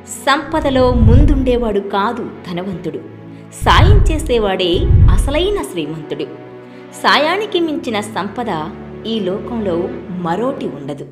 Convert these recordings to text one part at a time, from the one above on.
సంపదలో ముందుండేవాడు కాదు ధనవంతుడు సాయం చేసేవాడే అసలైన శ్రీమంతుడు సాయానికి మించిన సంపద ఈ లోకంలో మరోటి ఉండదు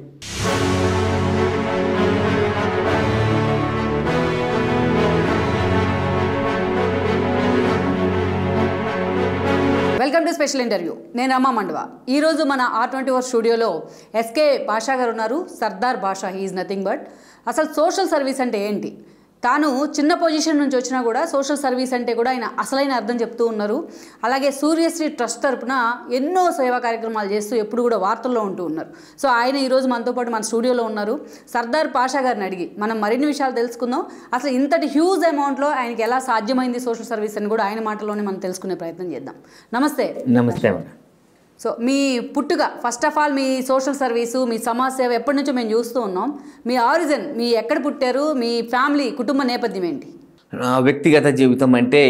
వెల్కమ్ టు స్పెషల్ ఇంటర్వ్యూ నేను అమ్మ మండవ ఈరోజు మన ఆర్ ట్వంటీ ఫోర్ స్టూడియోలో ఎస్కే భాషా గారు ఉన్నారు Sardar Basha he is nothing but అసలు సోషల్ సర్వీస్ అంటే ఏంటి తాను చిన్న పొజిషన్ నుంచి వచ్చినా కూడా సోషల్ సర్వీస్ అంటే కూడా ఆయన అసలైన అర్థం చెప్తూ ఉన్నారు అలాగే సూర్యశ్రీ ట్రస్ట్ తరపున ఎన్నో సేవా కార్యక్రమాలు చేస్తూ ఎప్పుడు కూడా వార్తల్లో ఉంటూ ఉన్నారు సో ఆయన ఈరోజు మనతో పాటు మన స్టూడియోలో ఉన్నారు సర్దార్ పాషా గారిని అడిగి మనం మరిన్ని విషయాలు తెలుసుకుందాం అసలు ఇంతటి హ్యూజ్ అమౌంట్లో ఆయనకి ఎలా సాధ్యమైంది సోషల్ సర్వీస్ అని కూడా ఆయన మాటలోనే మనం తెలుసుకునే ప్రయత్నం చేద్దాం నమస్తే నమస్తే మేడం సో మీ పుట్టుక ఫస్ట్ ఆఫ్ ఆల్ మీ సోషల్ సర్వీసు మీ సమాజ సేవ ఎప్పటి నుంచో మేము చూస్తూ ఉన్నాం మీ ఆరిజిన్ మీ ఎక్కడ పుట్టారు మీ ఫ్యామిలీ కుటుంబ నేపథ్యం ఏంటి నా వ్యక్తిగత జీవితం అంటే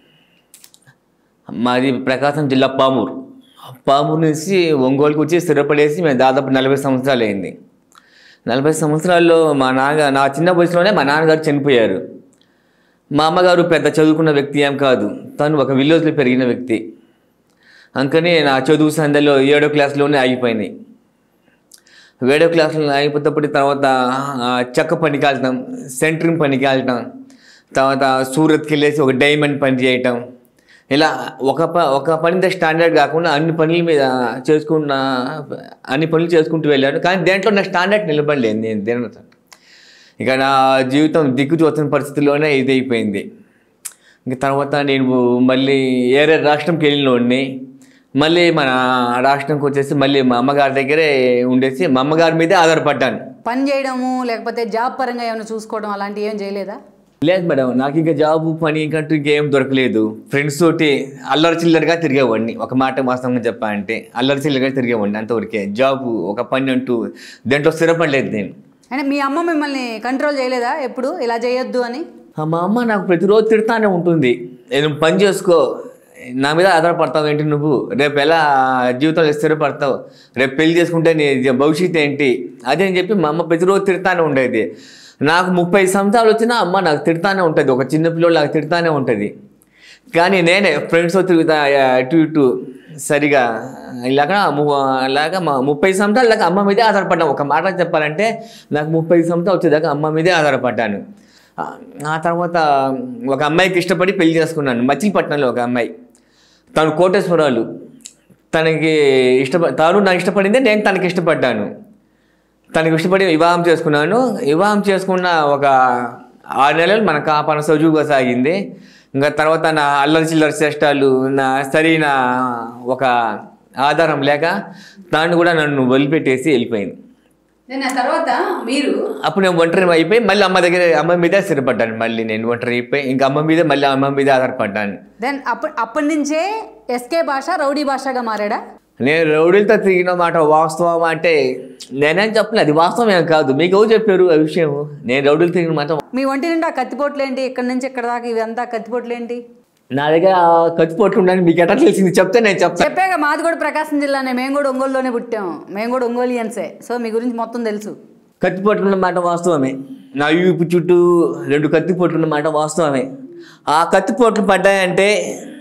మాది ప్రకాశం జిల్లా పామూరు పామూరు నుంచి ఒంగోలుకి వచ్చి స్థిరపడేసి మేము దాదాపు నలభై సంవత్సరాలు అయింది నలభై సంవత్సరాల్లో మా నాన్న నా చిన్న వయసులోనే మా నాన్నగారు చనిపోయారు మా అమ్మగారు పెద్ద చదువుకున్న వ్యక్తి ఏం కాదు తను ఒక విలేజ్లో పెరిగిన వ్యక్తి అందుకని నా చదువు సందలో ఏడో క్లాస్లోనే ఆగిపోయినాయి ఏడో క్లాసులో అయిపోతేప్పటి తర్వాత ఆ, చెక్క పనికి వెళ్తాం సెంటరింగ్ పనికి వెళ్తాం తర్వాత సూరత్కి వెళ్ళేసి ఒక డైమండ్ పని చేయటం ఇలా ఒక ప ఒక పని స్టాండర్డ్ కాకుండా అన్ని పనుల మీద చేసుకున్న అన్ని పనులు చేసుకుంటూ వెళ్ళాను కానీ దేంట్లో నా స్టాండర్డ్ నిలబడలేదు నేను దేని ఇక నా జీవితం దిక్కు చూస్తున్న పరిస్థితుల్లోనే ఇది అయిపోయింది ఇంక తర్వాత నేను మళ్ళీ ఏరే రాష్ట్రంకి వెళ్ళినోడిని మళ్ళీ మన రాష్ట్రంకి వచ్చేసి మళ్ళీ మా అమ్మగారి దగ్గరే ఉండేసి మా అమ్మగారి మీదే ఆధారపడ్డాను పని చేయడము లేకపోతే జాబ్ పరంగా ఏమైనా చూసుకోవడం అలాంటివి ఏం చేయలేదా లేదు మేడం నాకు ఇంకా జాబ్ పని ఇంకంటూ ఇంకేం దొరకలేదు ఫ్రెండ్స్ తోటి అల్లరి చిల్లరగా తిరిగేవాడిని ఒక మాట వాస్తవంగా చెప్పాలంటే అల్లరి చిల్లరగా తిరిగేవాడిని అంతవరకే జాబ్ ఒక పని అంటూ దేంట్లో స్థిరపడలేదు నేను అంటే మీ అమ్మ మిమ్మల్ని కంట్రోల్ చేయలేదా ఎప్పుడు ఇలా చేయొద్దు అని ఆ మా అమ్మ నాకు ప్రతిరోజు తిడతానే ఉంటుంది నేను పని చేసుకో నా మీద ఆధారపడతావు ఏంటి నువ్వు రేపు ఎలా జీవితంలో స్థిరపడతావు రేపు పెళ్లి చేసుకుంటే నీ భవిష్యత్తు ఏంటి అదే అని చెప్పి మా అమ్మ ప్రతిరోజు తిడతానే ఉండేది నాకు ముప్పై సంవత్సరాలు వచ్చినా అమ్మ నాకు తిడతానే ఉంటుంది ఒక చిన్న పిల్లలు నాకు తిడతానే ఉంటుంది కానీ నేనే ఫ్రెండ్స్తో తిరుగుతా అటు ఇటు సరిగా ఇలాగ ము- అలాగా మా ముప్పై సంవత్సరాలు దాకా అమ్మ మీదే ఆధారపడ్డాను ఒక మాట చెప్పాలంటే నాకు ముప్పై సంవత్సరాలు వచ్చేదాకా అమ్మ మీదే ఆధారపడ్డాను ఆ ఆ తర్వాత ఒక అమ్మాయికి ఇష్టపడి పెళ్లి చేసుకున్నాను మచిలీపట్నంలో ఒక అమ్మాయి తను కోటేశ్వరాలు తనకి ఇష్టప తాను నాకు ఇష్టపడిందే నేను తనకి ఇష్టపడ్డాను తనకి ఇష్టపడి వివాహం చేసుకున్నాను వివాహం చేసుకున్న ఒక ఆరు నెలలు మన కాపాన సజువుగా సాగింది ఇంకా తర్వాత నా అల్లరి చిల్లరి చేష్టాలు నా సరైన ఒక ఆధారం లేక తాను కూడా నన్ను వదిలిపెట్టేసి వెళ్ళిపోయింది నేను ఆ తర్వాత మీరు అప్పుడు నేను ఒంటరి అయిపోయి మళ్ళీ అమ్మ దగ్గర అమ్మ మీదే స్థిరపడ్డాను మళ్ళీ నేను ఒంటరి అయిపోయి ఇంకా అమ్మ మీదే మళ్ళీ అమ్మ మీదే ఆధారపడ్డాను దెన్ అప్పటి అప్పటి నుంచే ఎస్కే భాష రౌడీ భాషగా మారాడా నేను రౌడీలతో తిరిగిన మాట వాస్తవం అంటే నేనేం చెప్పలేదు అది వాస్తవం ఏం కాదు మీకు ఎవరు చెప్పారు ఆ విషయం నేను రౌడీలు తిరిగిన మాట మీ ఒంటి నిండా కత్తిపోట్లు ఏంటి ఇక్కడి నుంచి ఇక్కడ దాకా ఇవంతా కత్తిపోట్లు ఏంటి నా దగ్గర కత్తిపోట్లు ఉండని మీకు ఎట్లా తెలిసింది చెప్తే నేను చెప్తాను చెప్పాక మాది కూడా ప్రకాశం జిల్లానే మేము కూడా ఒంగోలులోనే పుట్టాము మేము కూడా ఒంగోలియన్సే సో మీ గురించి మొత్తం తెలుసు కత్తిపోట్లు ఉన్న మాట వాస్తవమే నా వీపు చుట్టూ రెండు కత్తిపోట్లు ఉన్న మాట వాస్తవమే ఆ కత్తిపోట్లు పడ్డాయంటే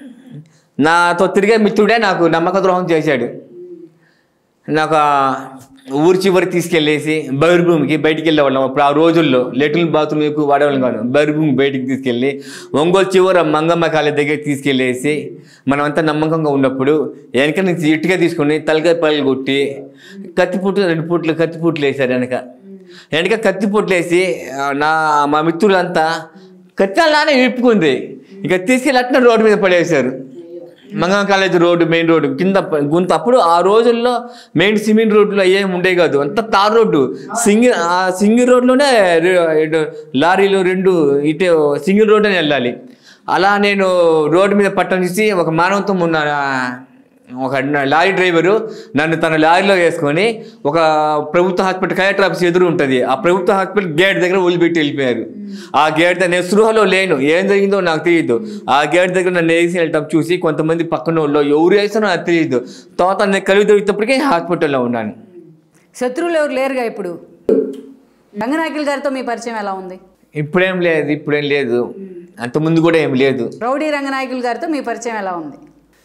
నాతో తిరిగే మిత్రుడే నాకు నమ్మక ద్రోహం చేశాడు నాకు ఆ ఊరి చివరి తీసుకెళ్ళేసి బహిర్భూమికి బయటికి వెళ్ళేవాళ్ళం అప్పుడు ఆ రోజుల్లో లెట్రిన్ బాత్రూమ్ ఎక్కువ వాడేవాళ్ళం కాదు బహిర్భూమి బయటికి తీసుకెళ్ళి ఒంగోలు చివర మంగమ్మ కాలేజ్ దగ్గర తీసుకెళ్ళేసి మనమంతా నమ్మకంగా ఉన్నప్పుడు వెనక నుంచి ఇటుగా తీసుకొని తలకాయ పళ్ళు కొట్టి కత్తిపుట్లు రెండు పుట్లు కత్తిపుట్లు వేశారు వెనక వెనక కత్తిపుట్లు వేసి ఆ, నా మా మిత్రులంతా కత్తి అలానే విప్పుకుంది ఇక తీసుకెళ్ళి అట్లా రోడ్డు మీద పడేశారు మంగళ కాలేజ్ రోడ్డు మెయిన్ రోడ్డు కింద ప- గుంత అప్పుడు ఆ రోజుల్లో మెయిన్ సిమెంట్ రోడ్లు అయ్యేం ఉండేవి కాదు అంత తార్ రోడ్డు సింగిల్ ఆ సింగిల్ రోడ్లోనే రె- ఇటు లారీలు రెండు ఇటు సింగిల్ రోడ్డునే వెళ్ళాలి అలా నేను రోడ్డు మీద పట్టం చూసి ఒక మానవత్వం ఉన్న ఒక లారీ డ్రైవరు నన్ను తన లారీలో వేసుకొని ఒక ప్రభుత్వ హాస్పిటల్ కలెక్టర్ ఆఫీస్ ఎదురు ఉంటుంది ఆ ప్రభుత్వ హాస్పిటల్ గేట్ దగ్గర వదిలిపెట్టి వెళ్ళిపోయారు ఆ గేట్ దగ్గర నేను స్పృహలో లేను ఏం జరిగిందో నాకు తెలియదు ఆ గేట్ దగ్గర నన్ను వేసి వెళ్ళటం చూసి కొంతమంది పక్కన వాళ్ళు ఎవరు వేసానో నాకు తెలియదు తర్వాత నేను కలిగి దొరికినప్పటికీ హాస్పిటల్లో ఉన్నాను శత్రువులు ఎవరు లేరుగా ఇప్పుడు రంగనాయకులు గారితో మీ పరిచయం ఎలా ఉంది ఇప్పుడేం లేదు ఇప్పుడేం లేదు అంతకుముందు కూడా ఏం లేదు రౌడీ రంగనాయకులు గారితో మీ పరిచయం ఎలా ఉంది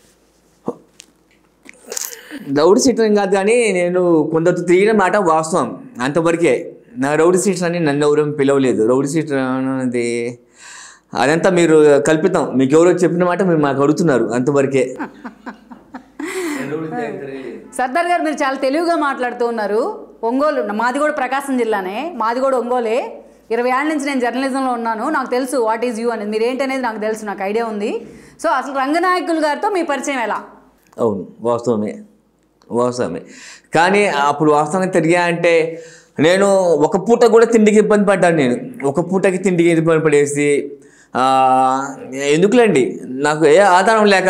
రౌడీ సీటర్ కాదు కానీ నేను కొందరు తిరిగిన మాట వాస్తవం అంతవరకే నా రౌడీ సీటర్ అని నన్ను ఎవరు పిలవలేదు రౌడీ సీటర్ అనేది అదంతా మీరు కల్పితం మీకు ఎవరో చెప్పిన మాట మీరు మాకు అడుగుతున్నారు అంతవరకే సర్దార్ గారు మీరు చాలా తెలివిగా మాట్లాడుతూ ఉన్నారు ఒంగోలు మాది కూడా ప్రకాశం జిల్లానే మాది కూడా ఒంగోలే ఇరవై ఏళ్ళ నుంచి నేను జర్నలిజంలో ఉన్నాను నాకు తెలుసు వాట్ ఈజ్ యూ అనేది మీరు ఏంటనేది నాకు తెలుసు నాకు ఐడియా ఉంది సో అసలు రంగనాయకులు గారితో మీ పరిచయం ఎలా అవును వాస్తవమే వాస్తవమే కానీ అప్పుడు వాస్తవంగా తిరిగా అంటే నేను ఒక పూట కూడా తిండికి ఇబ్బంది పడ్డాను నేను ఒక పూటకి తిండికి ఇబ్బంది పడేసి ఆ, ఎందుకులేండి నాకు ఏ ఆధారం లేక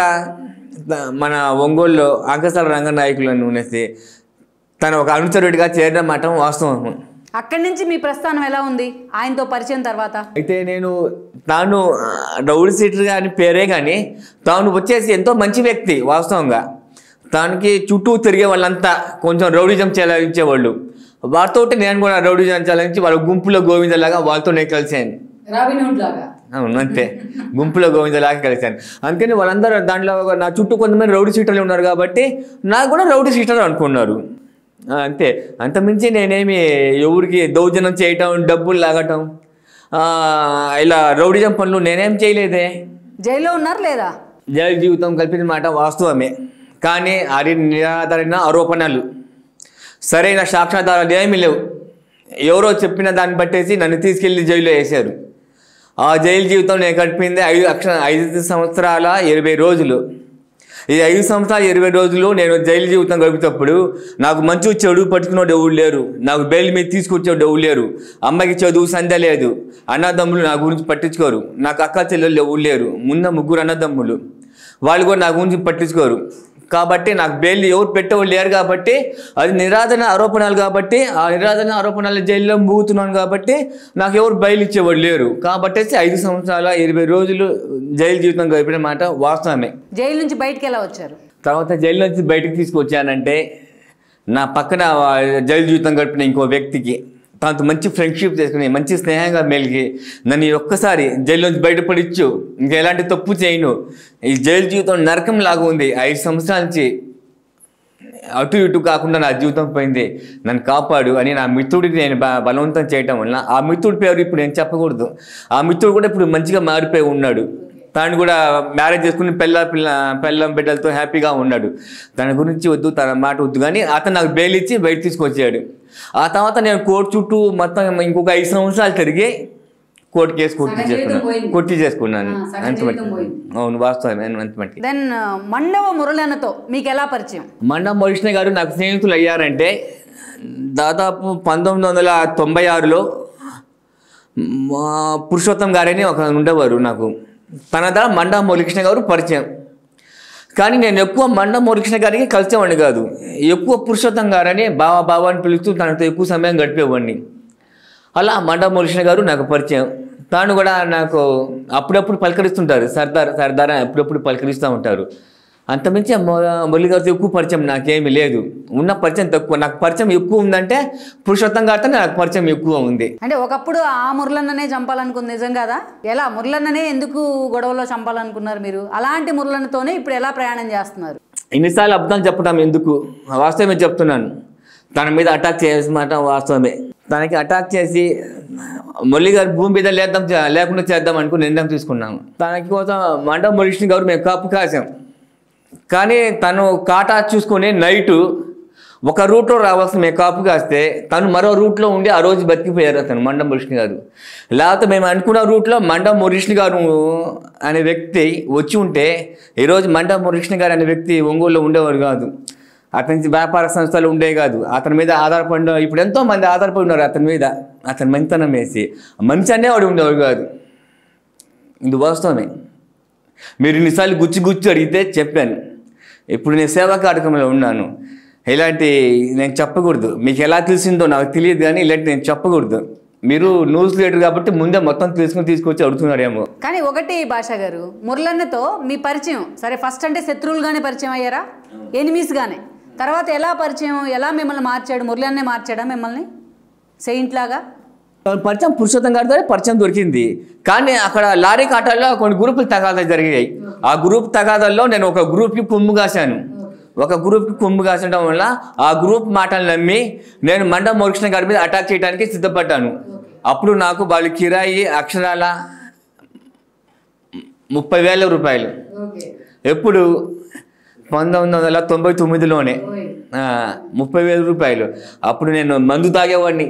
మన ఒంగోలులో అంకసాల రంగనాయకులను ఉన్నసి తను ఒక అనుచరుడిగా చేరడం మాట వాస్తవం అక్కడి నుంచి మీ ప్రస్థానం ఎలా ఉంది ఆయనతో పరిచయం తర్వాత అయితే నేను తాను ఆ, రౌడీ సీటర్ అని పేరే కానీ తాను వచ్చేసి ఎంతో మంచి వ్యక్తి వాస్తవంగా తనకి చుట్టూ తిరిగే వాళ్ళంతా కొంచెం రౌడిజం చెలాయించేవాళ్ళు వారితో నేను కూడా రౌడిజం చెలాయించి వాళ్ళ గుంపులో గోవిందలాగా వాళ్ళతో నేను కలిశాను రాబిన్హుడ్ లాగా అవును అంతే గుంపులో గోవిందలాగా కలిశాను అందుకని వాళ్ళందరూ దాంట్లో ఒక- నా చుట్టూ కొంతమంది రౌడీ సీటర్లు ఉన్నారు కాబట్టి నాకు కూడా రౌడీ సీటర్ అనుకున్నారు ఆ, అంతే అంతమించి నేనేమి ఎవరికి దౌర్జన్యం చేయటం డబ్బులు లాగటం ఆ, ఇలా రౌడిజం పనులు నేనేం చేయలేదే జైల్లో ఉన్నారు లేదా జైలు జీవితం కల్పించిన మాట వాస్తవమే కానీ అది నిరాధారణ ఆరోపణలు సరైన సాక్ష్యాధారాలు ఏమీ లేవు ఎవరో చెప్పిన దాన్ని బట్టేసి నన్ను తీసుకెళ్లి జైల్లో వేశారు ఆ జైలు జీవితం నేను గడిపింది ఐదు అక్ష ఐదు సంవత్సరాల ఇరవై రోజులు ఈ ఐదు సంవత్సరాల ఇరవై రోజులు నేను జైలు జీవితం గడిపేటప్పుడు నాకు మంచి చెడు పట్టుకునేవాడు ఎవరు లేరు నాకు బెయిల్ మీద తీసుకొచ్చేవాడు ఎవరు లేరు అమ్మకి చదువు సంధ్య లేదు అన్నదమ్ములు నా గురించి పట్టించుకోరు నాకు అక్క చెల్లెళ్ళు ఎవరు లేరు ముందు ముగ్గురు అన్నదమ్ములు వాళ్ళు కూడా నా గురించి పట్టించుకోరు కాబట్టి నాకు బెయిల్ ఎవరు పెట్టేవాళ్ళు లేరు కాబట్టి అది నిరాధన ఆరోపణలు కాబట్టి ఆ నిరాధన ఆరోపణలు జైల్లో మూగుతున్నాను కాబట్టి నాకు ఎవరు బెయిల్ ఇచ్చేవాళ్ళు లేరు కాబట్టి ఐదు సంవత్సరాల ఇరవై రోజులు జైలు జీవితం గడిపిన మాట వాస్తవమే జైలు నుంచి బయటికి ఎలా వచ్చారు తర్వాత జైలు నుంచి బయటకు తీసుకొచ్చానంటే నా పక్కన ఆ జైలు జీవితం గడిపిన ఇంకో వ్యక్తికి తనతో మంచి ఫ్రెండ్షిప్ చేసుకుని మంచి స్నేహంగా మెలిగి నన్ను ఈ ఒక్కసారి జైలు నుంచి బయటపడిచ్చు ఇంకా ఎలాంటి తప్పు చేయను ఈ జైలు జీవితం నరకం లాగా ఉంది ఐదు సంవత్సరాల నుంచి అటు ఇటు కాకుండా నా జీవితం పోయింది నన్ను కాపాడు అని నా మిత్రుడికి నేను బ- బలవంతం చేయటం వల్ల ఆ మిత్రుడి పేరు ఇప్పుడు నేను చెప్పకూడదు ఆ మిత్రుడు కూడా ఇప్పుడు మంచిగా మారిపోయి ఉన్నాడు తాను కూడా మ్యారేజ్ చేసుకుని పెళ్ళ పిల్ల పెళ్ళం బిడ్డలతో హ్యాపీగా ఉన్నాడు తన గురించి వద్దు తన మాట వద్దు కానీ అతను నాకు బెయిల్ ఇచ్చి బయట తీసుకొచ్చాడు ఆ తర్వాత నేను కోర్టు చుట్టూ మొత్తం ఇంకొక ఐదు సంవత్సరాలు తిరిగి కోర్టు కేసు కొట్టి సగం జీవితం చేసుకున్నాను పోయింది. కొట్టి చేసుకున్నాను ఆ, సగం అంత జీవితం మటుకు. పోయింది. అవును వాస్తవమే అంత మటుకు దెన్ మండవ మురళన్నతో మీకు ఎలా పరిచయం మండ మోరిష్ణ గారు నాకు స్నేహితులు అయ్యారంటే దాదాపు పంతొమ్మిది వందల తొంభై ఆరులో మా పురుషోత్తం గారని ఒక ఉండేవారు నాకు తన ద్వారా మండా మురళీకృష్ణ గారు పరిచయం కానీ నేను ఎక్కువ మండ మురళీకృష్ణ గారికి కలిసేవాడిని కాదు ఎక్కువ పురుషోత్తం గారని బావా బావా అని పిలుస్తూ తనతో ఎక్కువ సమయం గడిపేవాడిని అలా మండ మురళీకృష్ణ గారు నాకు పరిచయం తాను కూడా నాకు అప్పుడప్పుడు పలకరిస్తుంటారు సర్దార్ సర్దార్ అని అప్పుడప్పుడు పలకరిస్తూ ఉంటారు అంతమించి మొ- మురళి గారితో ఎక్కువ పరిచయం నాకేమీ లేదు ఉన్న పరిచయం తక్కువ నాకు పరిచయం ఎక్కువ ఉందంటే పురుషోత్తం గారితో నాకు పరిచయం ఎక్కువ ఉంది అంటే ఒకప్పుడు ఆ మురళన్ననే చంపాలనుకుంది నిజం కదా ఎలా మురళన్ననే ఎందుకు గొడవలో చంపాలనుకున్నారు మీరు అలాంటి మురళన్నతోనే ఇప్పుడు ఎలా ప్రయాణం చేస్తున్నారు ఎన్నిసార్లు అబద్ధాలు చెప్పడం ఎందుకు వాస్తవమే చెప్తున్నాను తన మీద అటాక్ చేయాల్సిన మాట వాస్తవమే తనకి అటాక్ చేసి మురళి గారు భూమి మీద లేద్దాం చే- లేకుండా చేద్దాం అనుకుని నిర్ణయం తీసుకున్నాము తనకి కోసం మండ మురళీష్ణ గారు మేము కాపు కాసాం కానీ తను కాటా చూసుకొని నైటు ఒక రూట్లో రావాల్సిన మేము కాపు కాస్తే తను మరో రూట్లో ఉండి ఆ రోజు బతికిపోయారు అతను మండం మురిష్ణ గారు లేకపోతే మేము అనుకున్న రూట్లో మండం మురిష్ణ గారు అనే వ్యక్తి వచ్చి ఉంటే ఈరోజు మండం మురిష్ణ గారు అనే వ్యక్తి ఒంగోలులో ఉండేవారు కాదు అతని వ్యాపార సంస్థలు ఉండే కాదు అతని మీద ఆధారపడిన ఇప్పుడు ఎంతో మంది ఆధారపడి ఉన్నారు అతని మీద అతని మంచితనం వేసి మనిషి అనేవాడు ఉండేవాడు కాదు ఇది వాస్తవమే మీరు ఇన్నిసార్లు గుచ్చి గుచ్చి అడిగితే చెప్పాను ఇప్పుడు నేను సేవా కార్యక్రమంలో ఉన్నాను ఇలాంటి నేను చెప్పకూడదు మీకు ఎలా తెలిసిందో నాకు తెలియదు కానీ ఇలాంటి నేను చెప్పకూడదు మీరు న్యూస్ లీడర్ కాబట్టి ముందే మొత్తం తీసుకుని తీసుకొచ్చి అడుగుతున్నారేమో కానీ ఒకటి భాష గారు మురళన్నతో మీ పరిచయం సరే ఫస్ట్ అంటే శత్రువులుగానే పరిచయం అయ్యారా ఎనిమీస్గానే తర్వాత ఎలా పరిచయం ఎలా మిమ్మల్ని మార్చాడు మురళన్నే మార్చాడా మిమ్మల్ని సెయింట్ లాగా పరిచయం పురుషోత్తం గారితో పరిచయం దొరికింది కానీ అక్కడ లారీ కాటాల్లో కొన్ని గ్రూపులు తగాదాలు జరిగాయి ఆ గ్రూప్ తగాదాల్లో నేను ఒక గ్రూప్కి కొమ్ము కాశాను ఒక గ్రూప్కి కొమ్ము కాసడం వల్ల ఆ గ్రూప్ మాటలు నమ్మి నేను మండ మోక్షణ గారి మీద అటాక్ చేయడానికి సిద్ధపడ్డాను అప్పుడు నాకు వాళ్ళు కిరాయి అక్షరాల ముప్పై వేల రూపాయలు ఎప్పుడు పంతొమ్మిది వందల తొంభై తొమ్మిదిలోనే ఆ, ముప్పై వేల రూపాయలు అప్పుడు నేను మందు తాగేవాడిని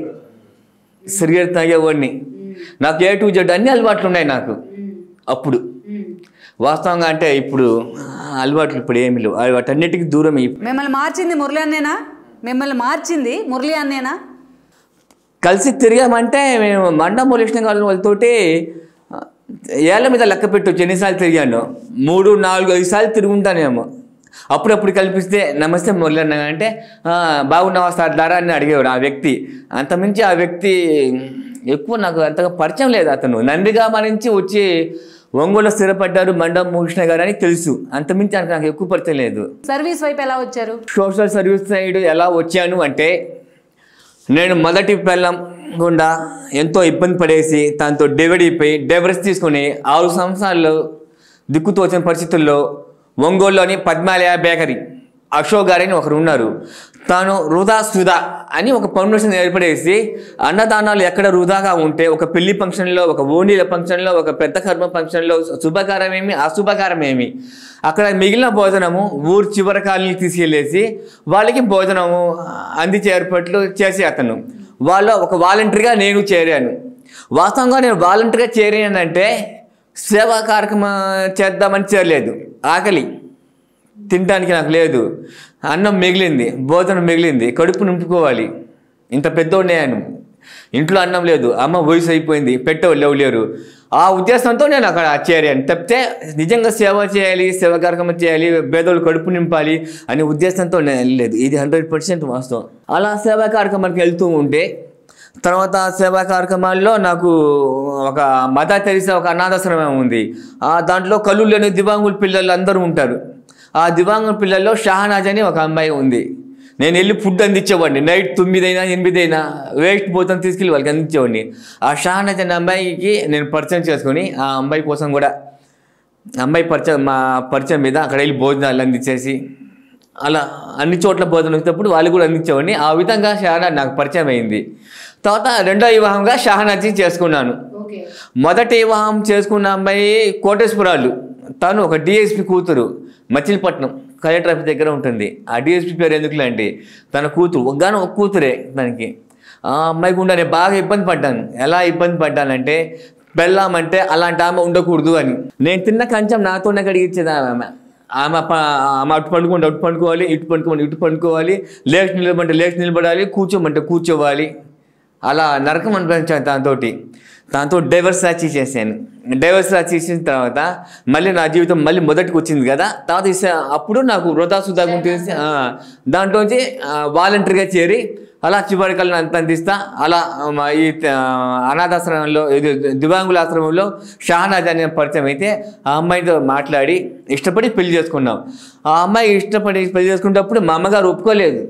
సిగరెట్ తాగేవాడిని నాకు ఏ టు జెడ్ అన్ని అలవాట్లు ఉన్నాయి నాకు అప్పుడు వాస్తవంగా అంటే ఇప్పుడు ఆ, అలవాట్లు ఇప్పుడు ఏమి లేవు అవి వాటన్నిటికీ దూరం అయ్యి మిమ్మల్ని మార్చింది మురళి అన్నేనా మిమ్మల్ని మార్చింది మురళి అన్నేనా కలిసి తిరిగామంటే మేము మండ పోలీస్ గారి వాళ్ళతోటి ఆ, ఏళ్ళ మీద లెక్క పెట్టొచ్చు ఎన్నిసార్లు తిరిగాను మూడు నాలుగు ఐదు సార్లు తిరుగుంటానేమో అప్పుడప్పుడు కల్పిస్తే నమస్తే మురళి అన్న అంటే "ఆ, బాగున్నావా సార్ దారా అని అడిగేవాడు ఆ వ్యక్తి అంతమించి ఆ వ్యక్తి ఎక్కువ నాకు అంతగా పరిచయం లేదు అతను నందిగామ నుంచి వచ్చి ఒంగోలు స్థిరపడ్డారు మండం మోకృష్ణ గారు అని తెలుసు అంతమించి నాకు నాకు ఎక్కువ పరిచయం లేదు సర్వీస్ వైపు ఎలా వచ్చారు సోషల్ సర్వీస్ సైడ్ ఎలా వచ్చాను అంటే నేను మొదటి పెళ్ళం గుండా ఎంతో ఇబ్బంది పడేసి తనతో డివైడ్ అయిపోయి డైవర్స్ తీసుకుని ఆరు సంవత్సరాల్లో దిక్కుతోచిన పరిస్థితుల్లో ఒంగోలులోని పద్మాలయ బేకరీ అశోక్ గారని ఒకరు ఉన్నారు తాను వృధా సుధా అని ఒక ఫౌండేషన్ ఏర్పడేసి అన్నదానాలు ఎక్కడ వృధాగా ఉంటే ఒక పెళ్లి ఫంక్షన్లో ఒక ఓణీల ఫంక్షన్లో ఒక పెద్ద కర్మ ఫంక్షన్లో శుభకారం ఏమి అశుభకారం ఏమి అక్కడ మిగిలిన భోజనము ఊరు చివరి కాలనీ తీసుకెళ్ళేసి వాళ్ళకి భోజనము అందించే ఏర్పాట్లు చేసే అతను వాళ్ళు ఒక వాలంటరీగా నేను చేరాను వాస్తవంగా నేను వాలంటరీగా చేరానంటే సేవా కార్యక్రమం చేద్దామని చేరలేదు ఆకలి తినడానికి నాకు లేదు అన్నం మిగిలింది భోజనం మిగిలింది కడుపు నింపుకోవాలి ఇంత పెద్దోడు నేను ఇంట్లో అన్నం లేదు అమ్మ వయసు అయిపోయింది పెట్టేవాళ్ళు ఎవరు లేరు ఆ ఉద్దేశంతో నేను అక్కడ చేరాను తప్పితే నిజంగా సేవ చేయాలి సేవ కార్యక్రమం చేయాలి పేదోళ్ళు కడుపు నింపాలి అనే ఉద్దేశంతో నేను వెళ్ళలేదు ఇది హండ్రెడ్ పర్సెంట్ వాస్తవం అలా సేవా కార్యక్రమానికి వెళ్తూ ఉంటే తర్వాత సేవా కార్యక్రమాల్లో నాకు ఒక మత తెరిసే ఒక అనాథాశ్రమం ఉంది ఆ దాంట్లో కళ్ళు లేని దివాంగుల పిల్లలు అందరూ ఉంటారు ఆ దివాంగుల పిల్లల్లో షాహనాజ్ అని ఒక అమ్మాయి ఉంది నేను వెళ్ళి ఫుడ్ అందించేవాడిని నైట్ తొమ్మిదైనా ఎనిమిదైనా వేస్ట్ పోతాం తీసుకెళ్ళి వాళ్ళకి అందించేవాడిని ఆ షాహనాజ్ అనే అమ్మాయికి నేను పరిచయం చేసుకొని ఆ అమ్మాయి కోసం కూడా అమ్మాయి పరిచయం మా పరిచయం మీద అక్కడ వెళ్ళి భోజనాలు అందించేసి అలా అన్ని చోట్ల భోజనం వచ్చేటప్పుడు వాళ్ళు కూడా అందించేవాడిని ఆ విధంగా షాహనాజ్ నాకు పరిచయం అయింది తర్వాత రెండో వివాహంగా షాహనాజీ చేసుకున్నాను మొదటి వివాహం చేసుకున్న అమ్మాయి కోటేశ్వరాలు తను ఒక డిఎస్పి కూతురు మచిలీపట్నం కలెక్టర్ ఆఫీస్ దగ్గర ఉంటుంది ఆ డిఎస్పి పేరు ఎందుకులే అంటే తన కూతురు ఒగ్గాను ఒక కూతురే తనకి ఆ అమ్మాయి గుండా నేను బాగా ఇబ్బంది పడ్డాను ఎలా ఇబ్బంది పడ్డానంటే పెళ్ళామంటే అలాంటి ఆమె ఉండకూడదు అని నేను తిన్న కంచం నాతోనే కడిగించేది ఆమె ఆమె ప- ఆమె అటు పండుకుంటే అటు పండుకోవాలి ఇటు పండుకోవాలి ఇటు పండుకోవాలి లేచి నిలబడితే లేచి నిలబడాలి కూర్చోమంటే కూర్చోవాలి అలా నరకం అనిపించాను దాంతోటి దాంతో డైవర్స్ రాచి చేశాను డైవర్స్ రాచి చేసిన తర్వాత మళ్ళీ నా జీవితం మళ్ళీ మొదటికి వచ్చింది కదా తర్వాత ఇస- అప్పుడు నాకు వృధా సుధా గురించి ఆ, దాంట్లోంచి వాలంటరీగా చేరి అలా చివరి కళ్ళని అంత అందిస్తా అలా ఆ, మా ఈ ఆ, అనాథాశ్రమంలో ఇది దివాంగుల ఆశ్రమంలో షాహనాజ్ అనే పరిచయం అయితే ఆ అమ్మాయితో మాట్లాడి ఇష్టపడి పెళ్లి చేసుకున్నాం ఆ అమ్మాయి ఇష్టపడి పెళ్లి చేసుకునేటప్పుడు మా అమ్మగారు ఒప్పుకోలేదు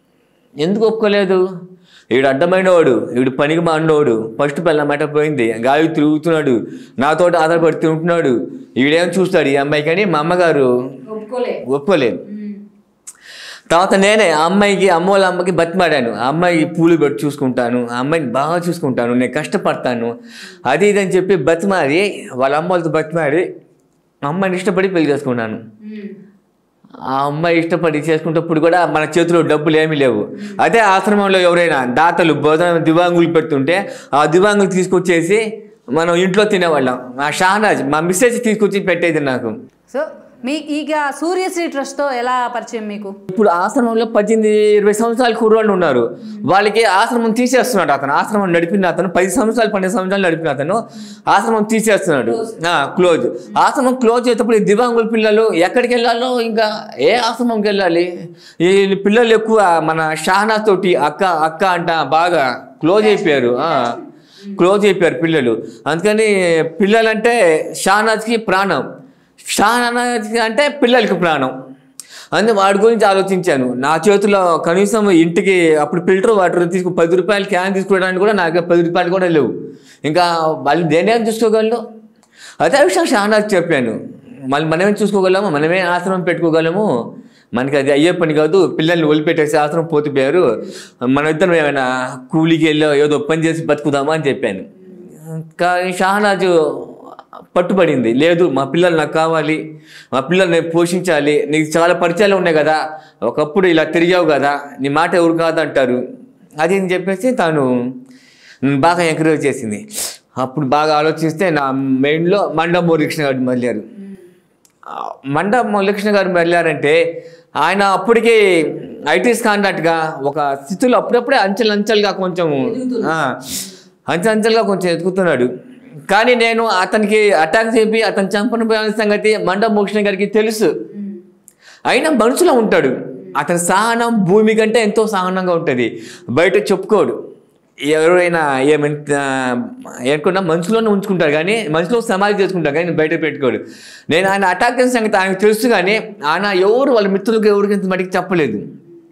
ఎందుకు ఒప్పుకోలేదు వీడు అడ్డమైనవాడు వీడు పనికి మాడినవాడు ఫస్ట్ పిల్ల మాట పోయింది గాలి తిరుగుతున్నాడు నాతో ఆధారపడి తింటున్నాడు వీడేం చూస్తాడు ఈ అమ్మాయి కానీ మా అమ్మగారు ఒప్పుకోలేదు తర్వాత నేనే ఆ అమ్మాయికి అమ్మ వాళ్ళ అమ్మకి బతిమాడాను ఆ అమ్మాయికి పూలు పెట్టి చూసుకుంటాను ఆ అమ్మాయిని బాగా చూసుకుంటాను నేను కష్టపడతాను అది ఇది అని చెప్పి బతిమాడి వాళ్ళ అమ్మ వాళ్ళతో బతిమాడి ఆ అమ్మాయిని ఇష్టపడి పెళ్లి చేసుకున్నాను ఆ అమ్మాయి ఇష్టపడి చేసుకునేటప్పుడు కూడా మన చేతిలో డబ్బులు ఏమీ లేవు అదే ఆశ్రమంలో ఎవరైనా దాతలు భోజనం దివాంగులు పెడుతుంటే ఆ దివాంగులు తీసుకొచ్చేసి మనం ఇంట్లో తినేవాళ్ళం మా షానాజ్ మా మిస్సెస్ తీసుకొచ్చి పెట్టేది నాకు సో మీ ఇక సూర్యశ్రీ ట్రస్ట్తో ఎలా పరిచయం మీకు ఇప్పుడు ఆశ్రమంలో పద్దెనిమిది ఇరవై సంవత్సరాల కుర్రాళ్ళు ఉన్నారు వాళ్ళకి ఆశ్రమం తీసేస్తున్నాడు అతను ఆశ్రమం నడిపిన అతను పది సంవత్సరాలు పన్నెండు సంవత్సరాలు నడిపిన అతను ఆశ్రమం తీసేస్తున్నాడు క్లోజ్ ఆశ్రమం క్లోజ్ చేసేటప్పుడు ఈ దివాంగుల పిల్లలు ఎక్కడికి వెళ్ళాలో ఇంకా ఏ ఆశ్రమంకి వెళ్ళాలి ఈ పిల్లలు ఎక్కువ మన షాహనాజ్ తోటి అక్క అక్క అంట బాగా క్లోజ్ అయిపోయారు ఆ, క్లోజ్ అయిపోయారు పిల్లలు అందుకని పిల్లలంటే షాహనాజ్కి ప్రాణం షాహనాజ్ అంటే పిల్లలకి ప్రాణం అందుకే వాడి గురించి ఆలోచించాను నా చేతిలో కనీసం ఇంటికి అప్పుడు ఫిల్టర్ వాటర్ తీసుకు పది రూపాయలు క్యాన్ తీసుకోవడానికి కూడా నాకు పది రూపాయలు కూడా లేవు ఇంకా వాళ్ళు దేనేం చూసుకోగలరు అదే విషయం షానాథ్ చెప్పాను మళ్ళీ మనమే చూసుకోగలము మనమే ఆశ్రమం పెట్టుకోగలము మనకి అది అయ్యే పని కాదు పిల్లల్ని వదిలిపెట్టేసి ఆశ్రమం పోతిపోయారు మన ఇద్దరం ఏమైనా కూలికి వెళ్ళో ఏదో పని చేసి బతుకుదామా అని చెప్పాను కానీ షానాజు పట్టుబడింది లేదు మా పిల్లలు నాకు కావాలి మా పిల్లల్ని నేను పోషించాలి నీకు చాలా పరిచయాలు ఉన్నాయి కదా ఒకప్పుడు ఇలా తిరిగావు కదా నీ మాట ఎవరు కాదంటారు అది అని చెప్పేసి తాను నన్ను బాగా ఎంకరేజ్ చేసింది అప్పుడు బాగా ఆలోచిస్తే నా మైండ్లో మండం మురళీకృష్ణ గారు మళ్ళారు మండ మురళీకృష్ణ గారు వెళ్ళారంటే ఆయన అప్పటికే ఐటీస్ కాంటాక్ట్గా ఒక స్థితిలో అప్పుడప్పుడే అంచెలంచెలుగా కొంచెం ఆ, అంచెలంచెలుగా కొంచెం ఎదుగుతున్నాడు కానీ నేను అతనికి అటాక్ చేపి అతను చంపన పోయిన సంగతి మండ మురళీకృష్ణ గారికి తెలుసు అయినా మనసులో ఉంటాడు అతని సహనం భూమి కంటే ఎంతో సహనంగా ఉంటుంది బయట చెప్పుకోడు ఎవరైనా ఏమంత ఏమనుకున్నా మనసులోనే ఉంచుకుంటారు కానీ మనసులో సమాధి చేసుకుంటారు కానీ బయట పెట్టుకోడు నేను ఆయన అటాక్ చేసిన సంగతి ఆయనకు తెలుసు కానీ ఆయన ఎవరు వాళ్ళ మిత్రులకు ఎవరికి ఇంత మటుకు చెప్పలేదు